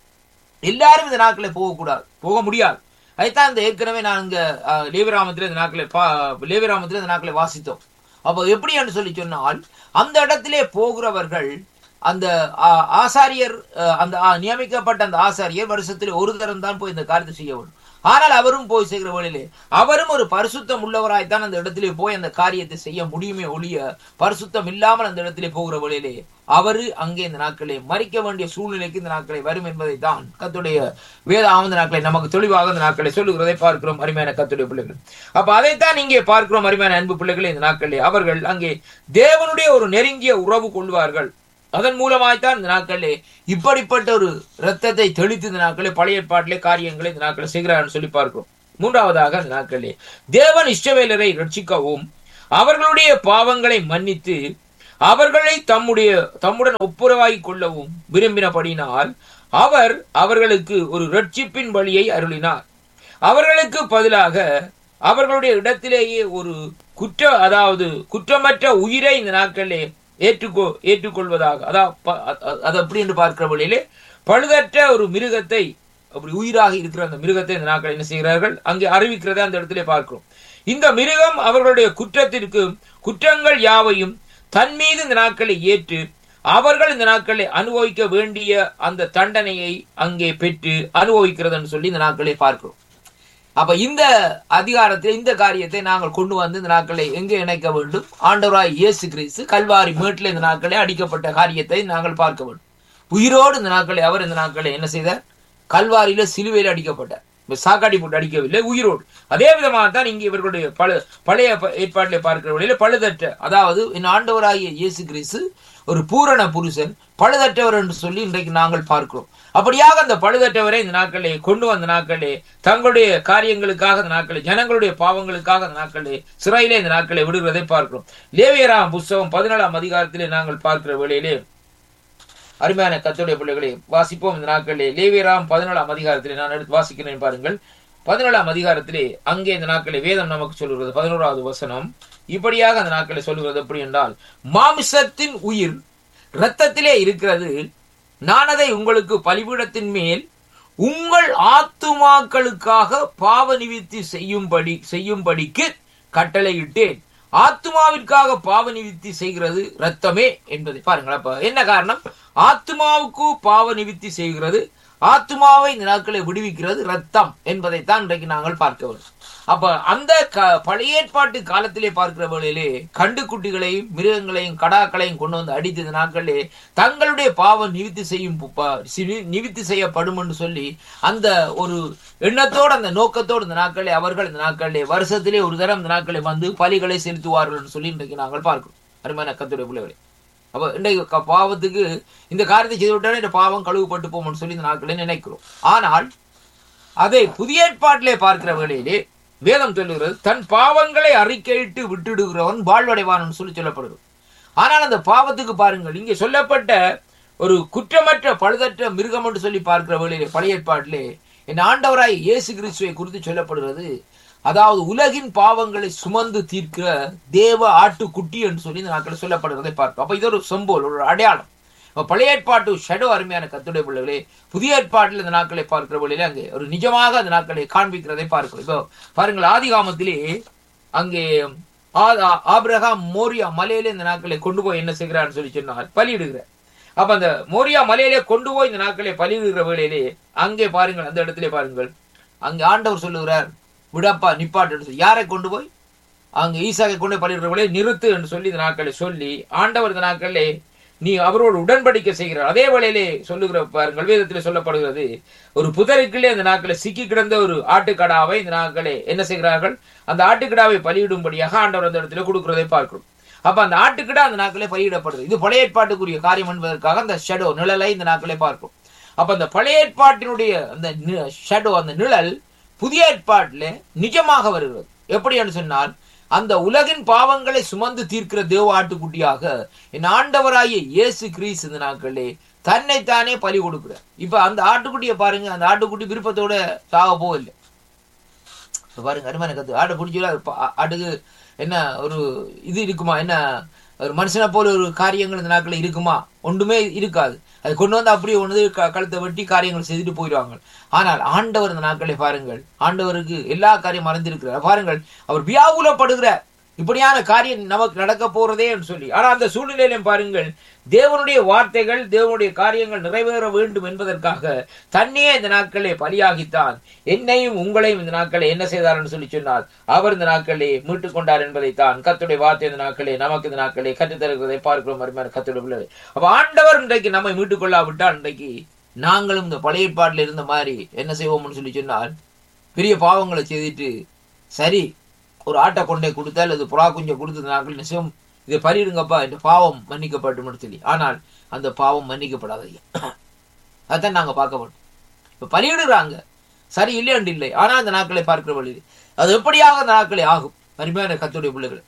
எல்லாரும் இந்த நாட்களில் போகக்கூடாது போக முடியாது அதைத்தான் இந்த ஏற்கனவே நான் இங்க அஹ், லேவிராமத்தில் இந்த நாட்களில் பா லேவிராமத்தில் இந்த நாட்களில் வாசித்தோம் அப்போ எப்படி என்று சொல்லி சொன்னால் அந்த இடத்திலே போகிறவர்கள் அந்த ஆ- ஆசாரியர் அஹ், அந்த ஆ- நியமிக்கப்பட்ட அந்த ஆசாரியர் வருஷத்தில் ஒரு தரம் தான் போய் இந்த காரியத்தை செய்ய வேண்டும் ஆனால் அவரும் போய் செய்கிற வழியிலே அவரும் ஒரு பரிசுத்தம் உள்ளவராய்த்தான் அந்த இடத்திலே போய் அந்த காரியத்தை செய்ய முடியுமே ஒழிய பரிசுத்தம் இல்லாமல் அந்த இடத்திலே போகிற வழியிலே அவரு அங்கே இந்த நாட்களை மறிக்க வேண்டிய சூழ்நிலைக்கு இந்த நாட்களை வரும் என்பதை தான் கத்துடைய வேத ஆமந்த நாட்களை நமக்கு தெளிவாக இந்த நாட்களை சொல்லுகிறதை பார்க்கிறோம் அருமையான கத்துடைய பிள்ளைகள் அப்ப அதைத்தான் இங்கே பார்க்கிறோம் அருமையான அன்பு பிள்ளைகளை இந்த நாட்களிலே அவர்கள் அங்கே தேவனுடைய ஒரு நெருங்கிய உறவு கொள்வார்கள் அதன் மூலமாய்த்தான் இந்த நாட்களிலே இப்படிப்பட்ட ஒரு இரத்தத்தை தெளித்து இந்த நாட்களே பழைய ஏற்பாட்டிலே காரியங்களை இந்த நாட்களை செய்கிறார்கள் சொல்லி பார்க்கிறோம் மூன்றாவதாக இந்த நாட்களிலே தேவன் இஷ்டவேலரை ரட்சிக்கவும் அவர்களுடைய பாவங்களை மன்னித்து அவர்களை தம்முடைய தம்முடன் ஒப்புரவாகிக் கொள்ளவும் விரும்பினபடினால் அவர் அவர்களுக்கு ஒரு ரட்சிப்பின் வழியை அருளினார் அவர்களுக்கு பதிலாக அவர்களுடைய இடத்திலேயே ஒரு குற்ற அதாவது குற்றமற்ற உயிரை இந்த நாட்களிலே ஏற்றுக்கொ ஏற்றுக்கொள்வதாக அதாவது ப- அ- அ- அது அப்படி என்று பார்க்கிற வழியிலே பழுதற்ற ஒரு மிருகத்தை அப்படி உயிராக இருக்கிற அந்த மிருகத்தை இந்த நாட்கள் என்ன செய்கிறார்கள் அங்கே அறிவிக்கிறதை அந்த இடத்திலே பார்க்கிறோம் இந்த மிருகம் அவர்களுடைய குற்றத்திற்கு குற்றங்கள் யாவையும் தன் மீது இந்த நாட்களை ஏற்று அவர்கள் இந்த நாட்களை அனுபவிக்க வேண்டிய அந்த தண்டனையை அங்கே பெற்று அனுபவிக்கிறதுன்னு சொல்லி இந்த நாட்களை பார்க்கிறோம் அப்ப இந்த அதிகாரத்தை இந்த காரியத்தை நாங்கள் கொண்டு வந்து இந்த நாட்களை எங்கே இணைக்க வேண்டும் ஆண்டவராய் இயேசு கிறிஸ்து கல்வாரி மேட்டில் இந்த நாட்களே அடிக்கப்பட்ட காரியத்தை நாங்கள் பார்க்க வேண்டும் உயிரோடு இந்த நாட்களை அவர் இந்த நாட்களை என்ன செய்தார் கல்வாரியில சிலுவையில் அடிக்கப்பட்டார் இப்ப சாக்காடி போட்டு அடிக்கவில்லை உயிரோடு அதே விதமாக தான் இங்கே இவர்களுடைய பழ பழைய ப- ஏற்பாட்டிலே பார்க்கிற வழியில பழுதற்ற அதாவது என் ஆண்டவராகிய இயேசு கிறிஸ்து ஒரு பூரண புருஷன் பழுதற்றவர் என்று சொல்லி இன்றைக்கு நாங்கள் பார்க்கிறோம் அப்படியாக அந்த பழுதற்றவரை இந்த நாட்களே கொண்டு வந்த நாட்களே தங்களுடைய காரியங்களுக்காக இந்த நாட்களே ஜனங்களுடைய பாவங்களுக்காக இந்த நாட்களே சிறையிலே இந்த நாட்களை விடுகிறதை பார்க்கிறோம் லேவியராம் புஸ்தகம் பதினேழாம் அதிகாரத்திலே நாங்கள் பார்க்கிற வேளையிலே அருமையான கத்துடைய பிள்ளைகளே வாசிப்போம் இந்த நாட்களிலே லேவியராம் பதினேழாம் அதிகாரத்திலே நான் எடுத்து வாசிக்கிறேன் பாருங்கள் பதினேழாம் அதிகாரத்திலே அங்கே இந்த நாட்களை வேதம் நமக்கு சொல்லுகிறது பதினோராவது வசனம் இப்படியாக அந்த நாட்களை சொல்லுகிறது எப்படி என்றால் மாமிசத்தின் உயிர் இரத்தத்திலே இருக்கிறது நான் அதை உங்களுக்கு பலிபீடத்தின் மேல் உங்கள் ஆத்துமாக்களுக்காக பாவ நிவித்தி செய்யும்படி செய்யும்படிக்கு கட்டளையிட்டேன் ஆத்துமாவிற்காக பாவ நிவித்தி செய்கிறது ரத்தமே என்பதை பாருங்கள் அப்ப என்ன காரணம் ஆத்துமாவுக்கு பாவ நிவித்தி செய்கிறது ஆத்துமாவை இந்த நாட்களை விடுவிக்கிறது ரத்தம் என்பதைத்தான் இன்றைக்கு நாங்கள் பார்க்க வேண்டும் அப்ப அந்த க- பழைய ஏற்பாட்டு காலத்திலே பார்க்கிற வேளையிலே கண்டுக்குட்டிகளையும் மிருகங்களையும் கடாக்களையும் கொண்டு வந்து அடித்த இந்த நாட்களிலே தங்களுடைய பாவம் நிவித்தி செய்யும் பு- ப- சி- நிவித்தி செய்யப்படும் என்று சொல்லி அந்த ஒரு எண்ணத்தோடு அந்த நோக்கத்தோடு இந்த நாட்களே அவர்கள் இந்த நாட்களிலே வருஷத்திலே ஒரு தரம் இந்த நாட்களை வந்து பலிகளை செலுத்துவார்கள் என்று சொல்லி இன்றைக்கு நாங்கள் பார்க்கிறோம் அருமையான கத்துடைய பிள்ளைகளே அப்ப இன்றைக்கு க- பாவத்துக்கு இந்த காரியத்தை செய்து விட்டாலே இந்த பாவம் கழுவுப்பட்டு போகும்னு சொல்லி இந்த நாட்களை நினைக்கிறோம் ஆனால் அதை புதிய ஏற்பாட்டிலே பார்க்கிற வேளையிலே வேதம் சொல்லுகிறது தன் பாவங்களை அறிக்கையிட்டு விட்டுடுகிறவன் வாழ்வடைவான் சொல்லி சொல்லப்படுகிறது ஆனால் அந்த பாவத்துக்கு பாருங்கள் இங்கே சொல்லப்பட்ட ஒரு குற்றமற்ற பழுதற்ற மிருகம் என்று சொல்லி பார்க்கிற வேளையிலே பழைய ஏற்பாட்டிலே என் ஆண்டவராய் இயேசு கிறிஸ்துவை குறித்து சொல்லப்படுகிறது அதாவது உலகின் பாவங்களை சுமந்து தீர்க்கிற தேவ ஆட்டுக்குட்டி என்று சொல்லி இந்த நாட்களில் சொல்லப்படுகிறதை பார்க்கிறோம் அப்ப இது ஒரு செம்போல் ஒரு அடையாளம் அப்ப பழைய ஏற்பாட்டு ஷடோ அருமையான கத்துடைய பிள்ளைகளே புதிய ஏற்பாட்டில் இந்த நாட்களை பார்க்கிற வழியிலே அங்கே ஒரு நிஜமாக அந்த நாட்களை காண்பிக்கிறதை பார்க்கிறோம் இப்போ பாருங்கள் ஆதிகாமத்திலே அங்கே ஆ- ஆ- ஆபிரகாம் மோரியா மலையிலே இந்த நாட்களை கொண்டு போய் என்ன செய்கிறான்னு சொல்லி சொன்னால் பலியிடுகிறார் அப்ப அந்த மோரியா மலையிலே கொண்டு போய் இந்த நாட்களை பலியிடுகிற வேளையிலே அங்கே பாருங்கள் அந்த இடத்திலே பாருங்கள் அங்கே ஆண்டவர் சொல்லுகிறார் விடப்பா நிப்பாட்டு சொல்லி யாரை கொண்டு போய் அங்க ஈசாக்கை கொண்டு போய் பலியிடுற வேளையை நிறுத்து என்று சொல்லி இந்த நாட்களை சொல்லி ஆண்டவர் இந்த நாட்களிலே நீ அவரோடு உடன்படிக்கை செய்கிறார் அதே வேளையிலே சொல்லுகிற பாருங்கள் வேதத்தில் சொல்லப்படுகிறது ஒரு புதருக்குள்ளே இந்த நாட்களை சிக்கி கிடந்த ஒரு ஆட்டுக்கடாவை இந்த நாட்களே என்ன செய்கிறார்கள் அந்த ஆட்டுக்கடாவை பலியிடும்படியாக ஆண்டவர் அந்த இடத்துல கொடுக்கிறதை பார்க்கிறோம் அப்ப அந்த ஆட்டுக்கிடா அந்த நாட்களே பலியிடப்படுது இது பழைய ஏற்பாட்டுக்குரிய காரியம் என்பதற்காக அந்த ஷெடோ நிழலை இந்த நாட்களே பார்க்கும் அப்ப அந்த பழைய ஏற்பாட்டினுடைய அந்த ஷெடோ அந்த நிழல் புதிய ஏற்பாட்டில் நிஜமாக வருகிறது எப்படி என்று சொன்னால் அந்த உலகின் பாவங்களை சுமந்து தீர்க்கிற தேவ ஆட்டுக்குட்டியாக என் ஆண்டவராகிய இயேசு கிரீஸ் இந்த நாட்களே தன்னைத்தானே பலி கொடுக்கிறார் இப்ப அந்த ஆட்டுக்குட்டியை பாருங்க அந்த ஆட்டுக்குட்டி விருப்பத்தோட சாக போகல இப்ப பாருங்க அருமையான கத்து ஆட்டை பிடிச்சல ஆட்டுக்கு என்ன ஒரு இது இருக்குமா என்ன ஒரு மனுஷனை போல ஒரு காரியங்கள் இந்த நாட்களில் இருக்குமா ஒன்றுமே இருக்காது அது கொண்டு வந்து அப்படியே ஒன்று கழுத்தை வெட்டி காரியங்கள் செய்துட்டு போயிடுவாங்க ஆனால் ஆண்டவர் இந்த நாட்களை பாருங்கள் ஆண்டவருக்கு எல்லா காரியம் மறந்திருக்கிறார் பாருங்கள் அவர் வியாகுலப்படுகிறார் இப்படியான காரியம் நமக்கு நடக்க போறதே என்று சொல்லி ஆனா அந்த சூழ்நிலையிலும் பாருங்கள் தேவனுடைய வார்த்தைகள் தேவனுடைய காரியங்கள் நிறைவேற வேண்டும் என்பதற்காக தன்னையே இந்த நாட்களே பலியாகித்தான் என்னையும் உங்களையும் இந்த நாட்களை என்ன செய்தார் என்று சொல்லி சொன்னார் அவர் இந்த நாட்களே மீட்டுக் கொண்டார் என்பதைத்தான் கத்துடைய வார்த்தை இந்த நாட்களே நமக்கு இந்த நாட்களே கற்றுத்தருகிறதை பார்க்கிறோம் அருமையான கத்துடைய பிள்ளை அப்ப ஆண்டவர் இன்றைக்கு நம்மை மீட்டுக் கொள்ளாவிட்டால் இன்றைக்கு நாங்களும் இந்த பழைய ஏற்பாட்டில் இருந்த மாதிரி என்ன செய்வோம்னு சொல்லி சொன்னால் பெரிய பாவங்களை செய்துட்டு சரி ஒரு ஆட்டை கொண்டே கொடுத்தால் அது புறா குஞ்சை கொடுத்தது நாட்கள் நிச்சயம் இதை பரிடுங்கப்பா இந்த பாவம் மன்னிக்கப்பட்டு சொல்லி ஆனால் அந்த பாவம் மன்னிக்கப்படாதீங்க அதான் நாங்க பார்க்க மாட்டோம் இப்ப பலியிடுறாங்க சரி இல்லையண்டு இல்லை ஆனால் அந்த நாட்களை பார்க்கிற வழி அது எப்படியாக அந்த நாட்களை ஆகும் அருமையான கத்துடைய பிள்ளைகள்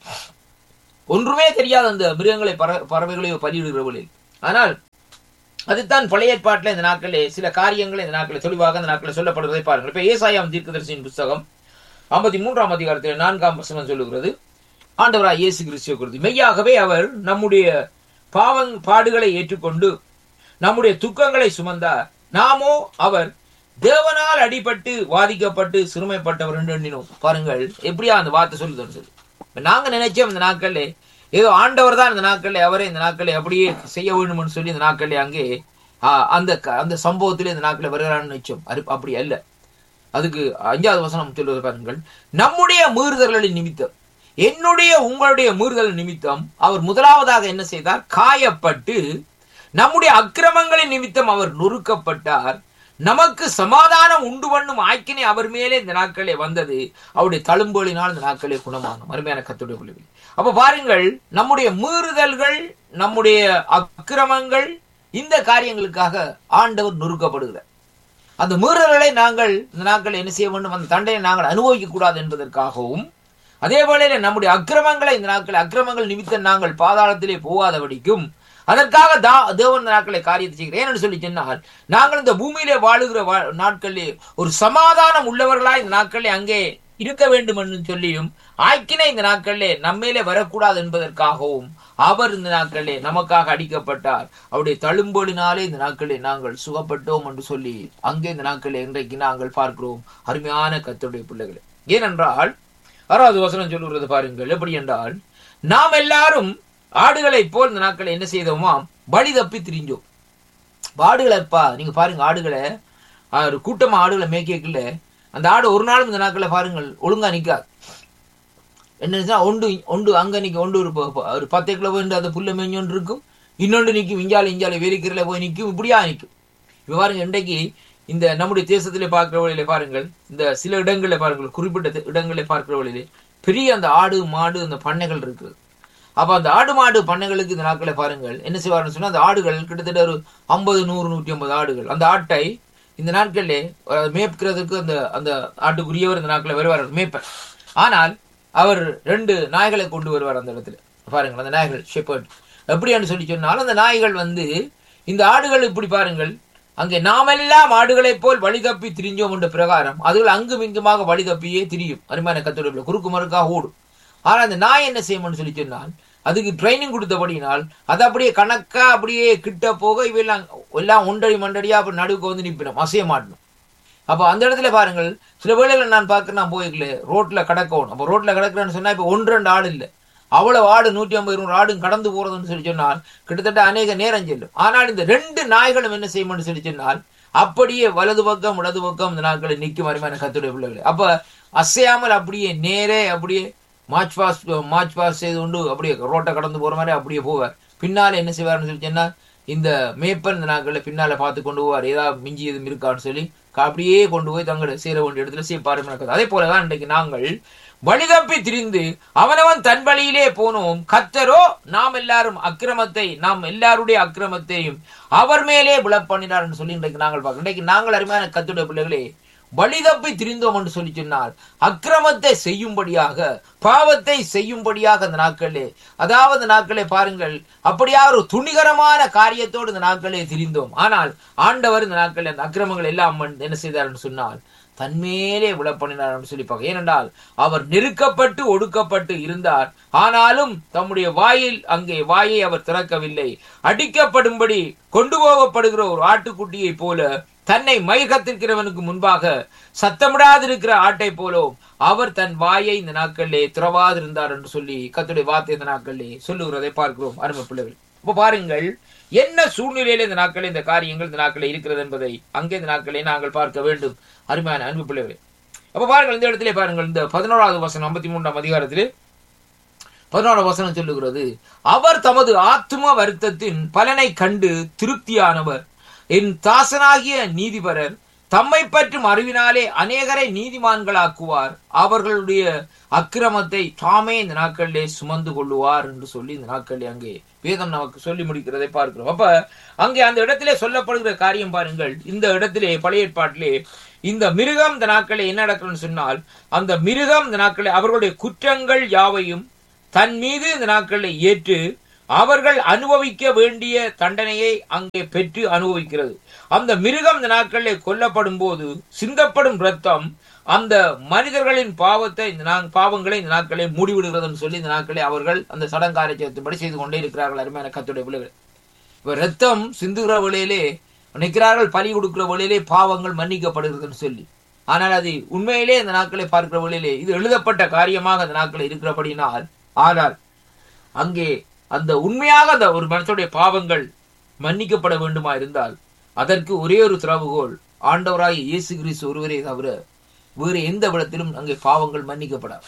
ஒன்றுமே தெரியாத அந்த மிருகங்களை பற பறவைகளையோ பலியிடுகிற வழி ஆனால் அதுதான் பழைய ஏற்பாட்டில் இந்த நாட்களே சில காரியங்களை இந்த நாட்களை தெளிவாக இந்த நாட்களை சொல்லப்படுவதை பாருங்கள் இப்ப ஏசாயாம் தீர்க்கதரிசியின் புஸ்தகம் ஐம்பத்தி மூன்றாம் அதிகாரத்தில் நான்காம் வசனம் சொல்லுகிறது ஆண்டவராய் இயேசு கிறிஸ்துவ குறித்து மெய்யாகவே அவர் நம்முடைய பாவங் பாடுகளை ஏற்றுக்கொண்டு நம்முடைய துக்கங்களை சுமந்தார் நாமோ அவர் தேவனால் அடிபட்டு வாதிக்கப்பட்டு சிறுமைப்பட்டவர் என்று எண்ணினோம் பாருங்கள் எப்படியா அந்த வார்த்தை சொல்லுதுன்னு சொல்லி நாங்க நினைச்சோம் இந்த நாட்கள்ல ஏதோ ஆண்டவர் தான் இந்த நாட்கள்ல அவரே இந்த நாட்களை அப்படியே செய்ய வேண்டும்னு சொல்லி இந்த நாட்கள்ல அங்கே அந்த அந்த சம்பவத்திலே இந்த நாட்களை வருகிறான்னு நினைச்சோம் அது அப்படி அல்ல அதுக்கு அஞ்சாவது வசனம் சொல்வது பாருங்கள் நம்முடைய மீறுதல்களின் நிமித்தம் என்னுடைய உங்களுடைய மீறுதல் நிமித்தம் அவர் முதலாவதாக என்ன செய்தார் காயப்பட்டு நம்முடைய அக்கிரமங்களின் நிமித்தம் அவர் நொறுக்கப்பட்டார் நமக்கு சமாதானம் உண்டு பண்ணும் ஆக்கினை அவர் மேலே இந்த நாட்களே வந்தது அவருடைய தழும்புகளினால் இந்த நாட்களே குணமாகும் அருமையான கத்துடைய பிள்ளைகள் அப்ப பாருங்கள் நம்முடைய மீறுதல்கள் நம்முடைய அக்கிரமங்கள் இந்த காரியங்களுக்காக ஆண்டவர் நொறுக்கப்படுகிறார் அந்த மீறல்களை நாங்கள் இந்த நாட்கள் என்ன செய்ய வேண்டும் அந்த தண்டனை நாங்கள் அனுபவிக்க கூடாது என்பதற்காகவும் அதே வேளையில நம்முடைய அக்கிரமங்களை இந்த நாட்கள் அக்கிரமங்கள் நிமித்தம் நாங்கள் பாதாளத்திலே போகாதபடிக்கும் அதற்காக தா தேவன் நாட்களை காரியத்தை செய்கிறேன் என்று சொல்லி சொன்னால் நாங்கள் இந்த பூமியிலே வாழுகிற நாட்களிலே ஒரு சமாதானம் உள்ளவர்களாய் இந்த நாட்களிலே அங்கே இருக்க வேண்டும் என்று சொல்லியும் ஆய்க்கினை இந்த நாட்களிலே நம்மேலே வரக்கூடாது என்பதற்காகவும் அவர் இந்த நாட்களிலே நமக்காக அடிக்கப்பட்டார் அவருடைய தழும்பொழினாலே இந்த நாட்களிலே நாங்கள் சுகப்பட்டோம் என்று சொல்லி அங்கே இந்த நாட்களில் இன்றைக்கு நாங்கள் பார்க்கிறோம் அருமையான கத்துடைய பிள்ளைகளை ஏனென்றால் ஆறாவது வசனம் சொல்லுகிறது பாருங்கள் எப்படி என்றால் நாம் எல்லாரும் ஆடுகளை போல் இந்த நாட்களை என்ன செய்தோமாம் வழி தப்பி திரிஞ்சோம் ஆடுகளைப்பா நீங்க பாருங்க ஆடுகளை ஒரு கூட்டமா ஆடுகளை மேய்க்கல அந்த ஆடு ஒரு நாளும் இந்த நாட்களை பாருங்கள் ஒழுங்கா நிக்காது என்ன ஒன்று ஒன்று அங்க நிக்க ஒன்று ஒரு ஒரு பத்து கிலோ போய் அந்த புல்ல மேஞ்சொன்று இருக்கும் இன்னொன்று நிற்கும் இஞ்சால இஞ்சால வேலிக்கிறல போய் நிற்கும் இப்படியா நிற்கும் இப்ப பாருங்க இன்றைக்கு இந்த நம்முடைய தேசத்திலே பார்க்கிற வழியில பாருங்கள் இந்த சில இடங்களில் பாருங்கள் குறிப்பிட்ட இடங்களை பார்க்கிற வழியிலே பெரிய அந்த ஆடு மாடு அந்த பண்ணைகள் இருக்குது அப்ப அந்த ஆடு மாடு பண்ணைகளுக்கு இந்த நாட்களை பாருங்கள் என்ன செய்வாருன்னு சொன்னா அந்த ஆடுகள் கிட்டத்தட்ட ஒரு ஐம்பது நூறு நூற்றி ஐம்பது ஆடுகள் அந்த ஆட்டை இந்த நாட்களிலே மேய்க்கிறதுக்கு அந்த அந்த ஆட்டுக்குரியவர் இந்த நாட்களில் வருவார் மேய்ப்பர் ஆனால் அவர் ரெண்டு நாய்களை கொண்டு வருவார் அந்த இடத்துல பாருங்கள் அந்த நாய்கள் ஷெப்பர்ட் எப்படின்னு சொல்லி சொன்னாலும் அந்த நாய்கள் வந்து இந்த ஆடுகள் இப்படி பாருங்கள் அங்கே நாமெல்லாம் ஆடுகளைப் போல் வழி தப்பி திரிஞ்சோம் என்ற பிரகாரம் அதுகள் அங்கும் இங்குமாக வழி தப்பியே திரியும் அருமையான கத்தோட குறுக்கு மறுக்காக ஓடும் ஆனா அந்த நாய் என்ன செய்யும்னு சொல்லி சொன்னால் அதுக்கு ட்ரைனிங் கொடுத்தபடினால் அது அப்படியே கணக்கா அப்படியே கிட்ட போக இவையெல்லாம் எல்லாம் ஒன்றடி மண்டடியா அப்படி நடுவுக்கு வந்து நிப்பிடும் அசைய மாட்டணும் அப்போ அந்த இடத்துல பாருங்கள் சில வேளைகள் நான் பார்க்க நான் போய்க்கல ரோட்ல கிடக்கணும் அப்போ ரோட்ல கிடக்குறேன்னு சொன்னா இப்போ ஒன்று ரெண்டு ஆடு இல்லை அவ்வளவு ஆடு நூற்றி ஐம்பது இருநூறு ஆடும் கடந்து போறதுன்னு சொல்லி சொன்னால் கிட்டத்தட்ட அநேக நேரம் செல்லும் ஆனால் இந்த ரெண்டு நாய்களும் என்ன செய்யும்னு சொல்லி சொன்னால் அப்படியே வலது பக்கம் இடது பக்கம் இந்த நாட்களை நிற்கும் அருமையான கத்துடைய பிள்ளைகளை அப்ப அசையாமல் அப்படியே நேரே அப்படியே மார்ச் பாஸ் மார்ச் பாஸ் செய்து கொண்டு அப்படியே ரோட்டை கடந்து போற மாதிரி அப்படியே போவார் பின்னால என்ன செய்வார்னு சொல்லி சொன்னா இந்த மேப்பன் இந்த நாட்களில் பின்னால பார்த்து கொண்டு போவார் ஏதாவது மிஞ்சி எதுவும் இருக்கான்னு சொல்லி அப்படியே கொண்டு போய் தங்களை சேர வேண்டிய இடத்துல சேர்ப்பாரு நடக்குது அதே போலதான் இன்றைக்கு நாங்கள் வழிதப்பி திரிந்து அவனவன் தன் வழியிலே போனோம் கத்தரோ நாம் எல்லாரும் அக்கிரமத்தை நாம் எல்லாருடைய அக்கிரமத்தையும் அவர் மேலே விழப்பண்ணினார் சொல்லி இன்றைக்கு நாங்கள் பார்க்கிறோம் இன்றைக்கு நாங்கள் அருமையான கத்துடைய பிள்ளைகளே வழிதப்பி திரிந்தோம் என்று சொல்லி சொன்னால் அக்கிரமத்தை செய்யும்படியாக பாவத்தை செய்யும்படியாக அந்த நாட்களே அதாவது நாட்களே பாருங்கள் அப்படியா ஒரு துணிகரமான காரியத்தோடு இந்த நாட்களே திரிந்தோம் ஆனால் ஆண்டவர் இந்த நாட்களில் அந்த அக்கிரமங்கள் எல்லாம் மன்- என்ன செய்தார் சொன்னால் தன்மேலே விழப்பண்ணினார் சொல்லி பார்க்க ஏனென்றால் அவர் நெருக்கப்பட்டு ஒடுக்கப்பட்டு இருந்தார் ஆனாலும் தம்முடைய வாயில் அங்கே வாயை அவர் திறக்கவில்லை அடிக்கப்படும்படி கொண்டு போகப்படுகிற ஒரு ஆட்டுக்குட்டியை போல தன்னை மயக்கத்திருக்கிறவனுக்கு முன்பாக சத்தமிடாதிருக்கிற ஆட்டை போலோ அவர் தன் வாயை இந்த நாட்களிலே திறவாதிருந்தார் என்று சொல்லி கத்துடைய வார்த்தை இந்த நாட்களிலே சொல்லுகிறதை பார்க்கிறோம் அருமை பிள்ளைகள் இப்ப பாருங்கள் என்ன சூழ்நிலையில இந்த நாட்களில் இந்த காரியங்கள் இந்த நாட்களில் இருக்கிறது என்பதை அங்கே இந்த நாட்களை நாங்கள் பார்க்க வேண்டும் அருமையான அன்பு பிள்ளைகளே அப்ப பாருங்கள் இந்த இடத்திலே பாருங்கள் இந்த பதினோராவது வசனம் ஐம்பத்தி மூன்றாம் அதிகாரத்திலே பதினோராம் வசனம் சொல்லுகிறது அவர் தமது ஆத்தும வருத்தத்தின் பலனை கண்டு திருப்தியானவர் என் தாசனாகிய நீதிபரர் தம்மை பற்றும் அறிவினாலே அநேகரை நீதிமான்களாக்குவார் அவர்களுடைய அக்கிரமத்தை தாமே இந்த நாட்களிலே சுமந்து கொள்ளுவார் என்று சொல்லி இந்த நாட்களிலே அங்கே வேதம் நமக்கு சொல்லி முடிக்கிறதை பார்க்கிறோம் அப்ப அங்கே அந்த இடத்திலே சொல்லப்படுகிற காரியம் பாருங்கள் இந்த இடத்திலே பழைய ஏற்பாட்டிலே இந்த மிருகம் இந்த நாட்களே என்ன நடக்கணும்னு சொன்னால் அந்த மிருகம் இந்த நாட்களே அவர்களுடைய குற்றங்கள் யாவையும் தன் மீது இந்த நாட்களை ஏற்று அவர்கள் அனுபவிக்க வேண்டிய தண்டனையை அங்கே பெற்று அனுபவிக்கிறது அந்த மிருகம் இந்த நாட்களில் கொல்லப்படும் போது சிந்தப்படும் ரத்தம் அந்த மனிதர்களின் பாவத்தை இந்த நா- பாவங்களை இந்த நாட்களை மூடிவிடுகிறதுன்னு சொல்லி இந்த நாட்களை அவர்கள் அந்த சடங்காரச்சத்தின்படி செய்து கொண்டே இருக்கிறார்கள் அருமையான கத்துடைய பிள்ளைகள் இப்ப ரத்தம் சிந்துகிற வேளையிலே நிற்கிறார்கள் பலி கொடுக்கிற வேளையிலே பாவங்கள் மன்னிக்கப்படுகிறதுன்னு சொல்லி ஆனால் அது உண்மையிலே இந்த நாட்களை பார்க்கிற வேளையிலே இது எழுதப்பட்ட காரியமாக அந்த நாட்களை இருக்கிறபடினால் ஆனால் அங்கே அந்த உண்மையாக அந்த ஒரு மனுஷனுடைய பாவங்கள் மன்னிக்கப்பட வேண்டுமா இருந்தால் அதற்கு ஒரே ஒரு திறவுகோல் ஆண்டவராகிய இயேசு கிறிஸ்து ஒருவரே தவிர வேறு எந்த விடத்திலும் அங்கே பாவங்கள் மன்னிக்கப்படாது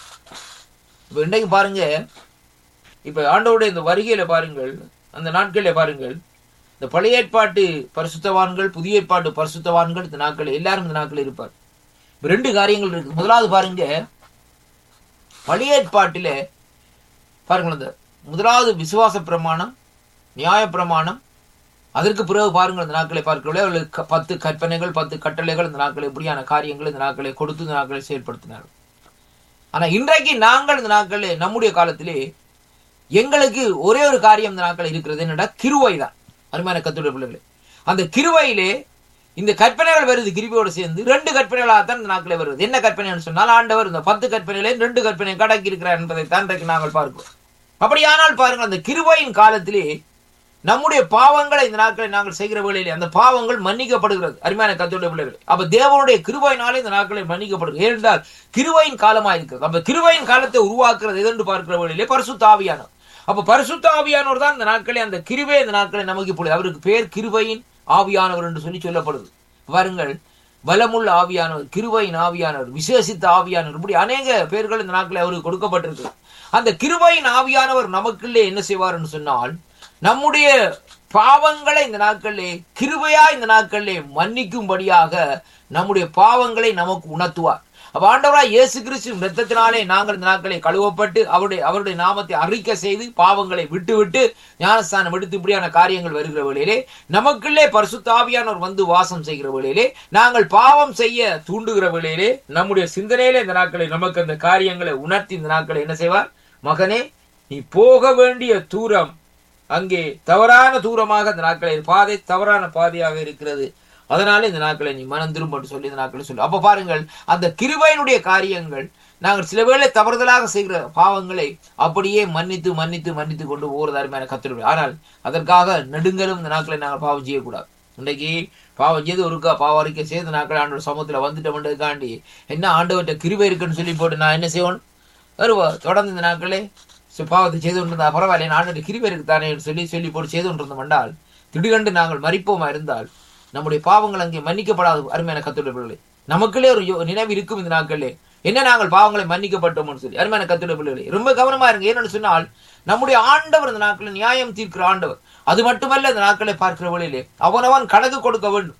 இப்ப இன்றைக்கு பாருங்க இப்ப ஆண்டவருடைய இந்த வருகையில பாருங்கள் அந்த நாட்களில பாருங்கள் இந்த பழைய ஏற்பாட்டு பரிசுத்தவான்கள் புதிய ஏற்பாட்டு பரிசுத்தவான்கள் இந்த நாட்கள் எல்லாரும் இந்த நாட்கள் இருப்பார் இப்ப ரெண்டு காரியங்கள் இருக்கு முதலாவது பாருங்க பழைய ஏற்பாட்டிலே பாருங்கள் அந்த முதலாவது விசுவாச பிரமாணம் நியாய பிரமாணம் அதற்கு பிறகு பாருங்கள் இந்த நாட்களை பார்க்கிறவர்களே அவர்களுக்கு க- பத்து கற்பனைகள் பத்து கட்டளைகள் இந்த நாட்களை இப்படியான காரியங்கள் இந்த நாட்களை கொடுத்து இந்த நாட்களை செயல்படுத்தினார்கள் ஆனா இன்றைக்கு நாங்கள் இந்த நாட்களில் நம்முடைய காலத்திலே எங்களுக்கு ஒரே ஒரு காரியம் இந்த நாட்கள் இருக்கிறது என்னடா கிருவை தான் அருமையான கத்துடைய பிள்ளைகளே அந்த கிருவையிலே இந்த கற்பனைகள் வருது கிருபையோடு சேர்ந்து ரெண்டு கற்பனைகளாகத்தான் இந்த நாட்களே வருது என்ன கற்பனைன்னு சொன்னால் ஆண்டவர் இந்த பத்து கற்பனைகளே ரெண்டு கற்பனை கடக்கி இருக்கிறார் என்பதை தான் இன்றைக்கு நாங்கள் பார்க்கிறோம் அப்படியானால் பாருங்கள் அந்த கிருபையின் காலத்திலே நம்முடைய பாவங்களை இந்த நாட்களை நாங்கள் செய்கிற வேளையிலே அந்த பாவங்கள் மன்னிக்கப்படுகிறது அருமையான கத்தோடைய பிள்ளைகள் அப்ப தேவனுடைய கிருபையினாலே இந்த நாட்களை மன்னிக்கப்படுகிறது ஏனென்றால் கிருபையின் காலமா இருக்கிறது அப்ப கிருபையின் காலத்தை உருவாக்குறது எதென்று பார்க்கிற வேளையிலே பரிசுத்த ஆவியானவர் அப்ப பரிசுத்த ஆவியானவர் தான் இந்த நாட்களே அந்த கிருபை இந்த நாட்களை நமக்கு இப்பொழுது அவருக்கு பேர் கிருபையின் ஆவியானவர் என்று சொல்லி சொல்லப்படுது பாருங்கள் பலமுள்ள ஆவியானவர் கிருபையின் ஆவியானவர் விசேஷித்த ஆவியானவர் இப்படி அநேக பேர்கள் இந்த நாட்களில் அவருக்கு கொடுக்கப்பட்டிருக்கு அந்த கிருபையின் ஆவியானவர் நமக்குள்ளே என்ன செய்வார்னு சொன்னால் நம்முடைய பாவங்களை இந்த நாட்களிலே கிருபையா இந்த நாட்களிலே மன்னிக்கும்படியாக நம்முடைய பாவங்களை நமக்கு உணர்த்துவார் அப்ப ஆண்டவராய் இயேசு கிறிஸ்து ரத்தத்தினாலே நாங்கள் இந்த நாட்களை கழுவப்பட்டு அவருடைய அவருடைய நாமத்தை அறிக்கை செய்து பாவங்களை விட்டு விட்டு ஞானஸ்தானம் எடுத்து இப்படியான காரியங்கள் வருகிற வேளையிலே நமக்குள்ளே பரிசுத்த ஆவியானவர் வந்து வாசம் செய்கிற வேளையிலே நாங்கள் பாவம் செய்ய தூண்டுகிற வேளையிலே நம்முடைய சிந்தனையிலே இந்த நாட்களை நமக்கு அந்த காரியங்களை உணர்த்தி இந்த நாட்களை என்ன செய்வார் மகனே நீ போக வேண்டிய தூரம் அங்கே தவறான தூரமாக இந்த நாட்களை பாதை தவறான பாதையாக இருக்கிறது அதனால இந்த நாட்களை நீ மனம் திரும்ப சொல்லி இந்த நாட்களை சொல்லு அப்ப பாருங்கள் அந்த கிருபையினுடைய காரியங்கள் நாங்கள் சில வேளை தவறுதலாக செய்கிற பாவங்களை அப்படியே மன்னித்து மன்னித்து மன்னித்து கொண்டு போகிறது அருமையான கத்திருடைய ஆனால் அதற்காக நெடுங்கலும் இந்த நாட்களை நாங்கள் பாவம் செய்யக்கூடாது இன்றைக்கு பாவம் செய்து ஒருக்கா பாவம் அறிக்கை செய்த நாட்கள் ஆண்டோட சமூகத்துல வந்துட்டோம்ன்றதுக்காண்டி என்ன ஆண்டவர்கிட்ட கிருபை இருக்குன்னு சொல்லி போட்டு நான் என்ன செய்வோம் வருவா தொடர்ந்து இந்த நாட்களே சரி, பாவத்தை செய்து கொண்டிருந்தா பரவாயில்ல நான் கிருபை இருக்கு தானே சொல்லி சொல்லி போட்டு செய்து கொண்டிருந்தோம் என்றால் திடீரென்று நாங்கள் மறிப்போமா இருந்தால் நம்முடைய பாவங்கள் அங்கே மன்னிக்கப்படாது அருமையான கத்துடையவர்களே நமக்குள்ளே ஒரு யோ- நினைவு இருக்கும் இந்த நாட்களே என்ன நாங்கள் பாவங்களை மன்னிக்கப்பட்டோம்னு சொல்லி அருமையான கத்துடைய பிள்ளைகளே ரொம்ப கவனமா இருங்க ஏன்னு சொன்னால் நம்முடைய ஆண்டவர் இந்த நாட்களில் நியாயம் தீர்க்கிற ஆண்டவர் அது மட்டுமல்ல இந்த நாட்களை பார்க்கிற வழியிலே அவனவன் கணக்கு கொடுக்க வேண்டும்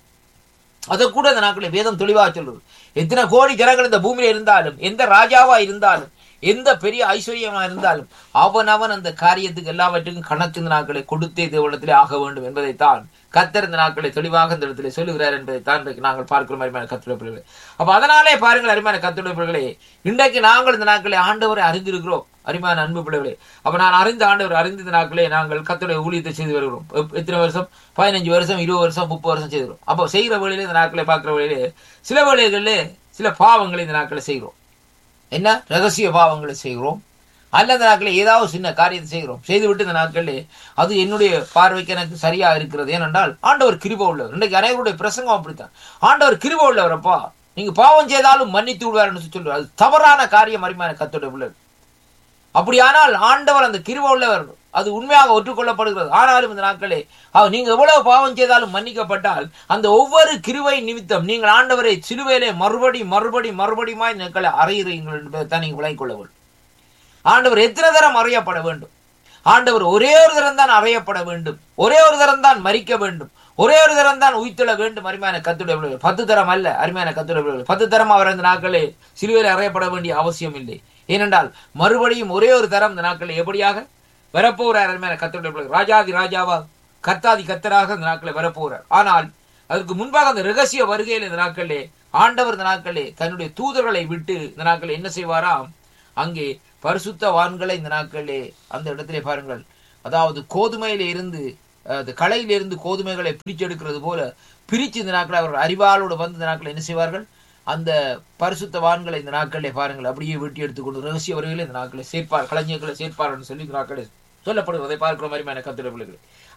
அதை கூட இந்த நாட்களில் வேதம் தெளிவாக சொல்றது எத்தனை கோடி ஜனங்கள் இந்த பூமியில இருந்தாலும் எந்த ராஜாவா இருந்தாலும் எந்த பெரிய ஐஸ்வர்யமா இருந்தாலும் அவன் அவன் அந்த காரியத்துக்கு எல்லாவற்றுக்கும் கணக்கு இந்த நாட்களை கொடுத்தே தேவனத்திலே ஆக வேண்டும் என்பதைத்தான் கத்தர் இந்த நாட்களை தெளிவாக இந்த இடத்திலே சொல்லுகிறார் என்பதைத்தான் இன்றைக்கு நாங்கள் பார்க்கிற அருமையான கத்துடைய பிள்ளைகளே அப்ப அதனாலே பாருங்கள் அருமையான கத்துடைய பிள்ளைகளே இன்றைக்கு நாங்கள் இந்த நாட்களை ஆண்டவரை அறிந்திருக்கிறோம் அருமையான அன்பு பிள்ளைகளே அப்ப நான் அறிந்த ஆண்டவர் அறிந்த இந்த நாட்களே நாங்கள் கத்துடைய ஊழியத்தை செய்து வருகிறோம் எப்- எத்தனை வருஷம் பதினஞ்சு வருஷம் இருபது வருஷம் முப்பது வருஷம் செய்கிறோம் அப்போ செய்கிற வழியிலே இந்த நாட்களை பார்க்கிற வழியிலே சில வேளைகளிலே சில பாவங்களை இந்த நாட்களை செய்கிறோம் என்ன ரகசிய பாவங்களை செய்கிறோம் அல்ல இந்த நாட்களில் ஏதாவது சின்ன காரியத்தை செய்கிறோம் செய்துவிட்டு இந்த நாட்களிலே அது என்னுடைய பார்வைக்கு எனக்கு சரியா இருக்கிறது ஏனென்றால் ஆண்டவர் கிருப உள்ளவர் இன்றைக்கு அனைவருடைய பிரசங்கம் அப்படித்தான் ஆண்டவர் கிருப உள்ளவரப்பா நீங்க பாவம் செய்தாலும் மன்னித்து விடுவார்னு சொல்லுவார் அது தவறான காரியம் அருமையான கத்தோட உள்ளது அப்படியானால் ஆண்டவர் அந்த கிருப உள்ளவர் அது உண்மையாக ஒற்றுக்கொள்ளப்படுகிறது ஆனாலும் இந்த நாட்களே அவர் நீங்க எவ்வளவு பாவம் செய்தாலும் மன்னிக்கப்பட்டால் அந்த ஒவ்வொரு கிருவை நிமித்தம் நீங்கள் ஆண்டவரை சிலுவையிலே மறுபடி மறுபடி மறுபடியுமாய் நீங்களை அறையிறீங்கள் என்பதைத்தான் நீங்கள் விளங்கிக் கொள்ள வேண்டும் ஆண்டவர் எத்தனை தரம் அறையப்பட வேண்டும் ஆண்டவர் ஒரே ஒரு தரம் தான் அறையப்பட வேண்டும் ஒரே ஒரு தரம் தான் மறிக்க வேண்டும் ஒரே ஒரு தரம் தான் உயிர்த்தெழ வேண்டும் அருமையான கத்துடைய பிள்ளைகள் பத்து தரம் அல்ல அருமையான கத்துடைய பிள்ளைகள் பத்து தரம் அவர் அந்த நாட்களே சிலுவையில் அறையப்பட வேண்டிய அவசியம் இல்லை ஏனென்றால் மறுபடியும் ஒரே ஒரு தரம் இந்த நாட்களில் எப்படியாக வரப்போகிறார் அருமையான கத்துடைய பிள்ளைகள் ராஜாதி ராஜாவா கர்த்தாதி கத்தராக இந்த நாட்களை வரப்போகிறார் ஆனால் அதற்கு முன்பாக அந்த ரகசிய வருகையில் இந்த நாட்களிலே ஆண்டவர் இந்த நாட்களிலே தன்னுடைய தூதர்களை விட்டு இந்த நாட்களில் என்ன செய்வாராம் அங்கே பரிசுத்தவான்களை இந்த நாட்களிலே அந்த இடத்திலே பாருங்கள் அதாவது கோதுமையில இருந்து அது களையிலிருந்து கோதுமைகளை பிரிச்செடுக்கிறது போல பிரிச்சு இந்த நாட்களை அவர்கள் அறிவாளோடு வந்து இந்த நாட்களை என்ன செய்வார்கள் அந்த பரிசுத்தவான்களை இந்த நாட்களிலே பாருங்கள் அப்படியே வெட்டி எடுத்துக்கொண்டு ரகசிய வருகையில் இந்த நாட்களை சேர்ப்பார் கலைஞர்களை சேர்ப்பார்னு சொல்லி இந்த நாட்களை சொல்லப்படுவதை பார்க்கிற மாதிரி கத்திர பிள்ளைகள்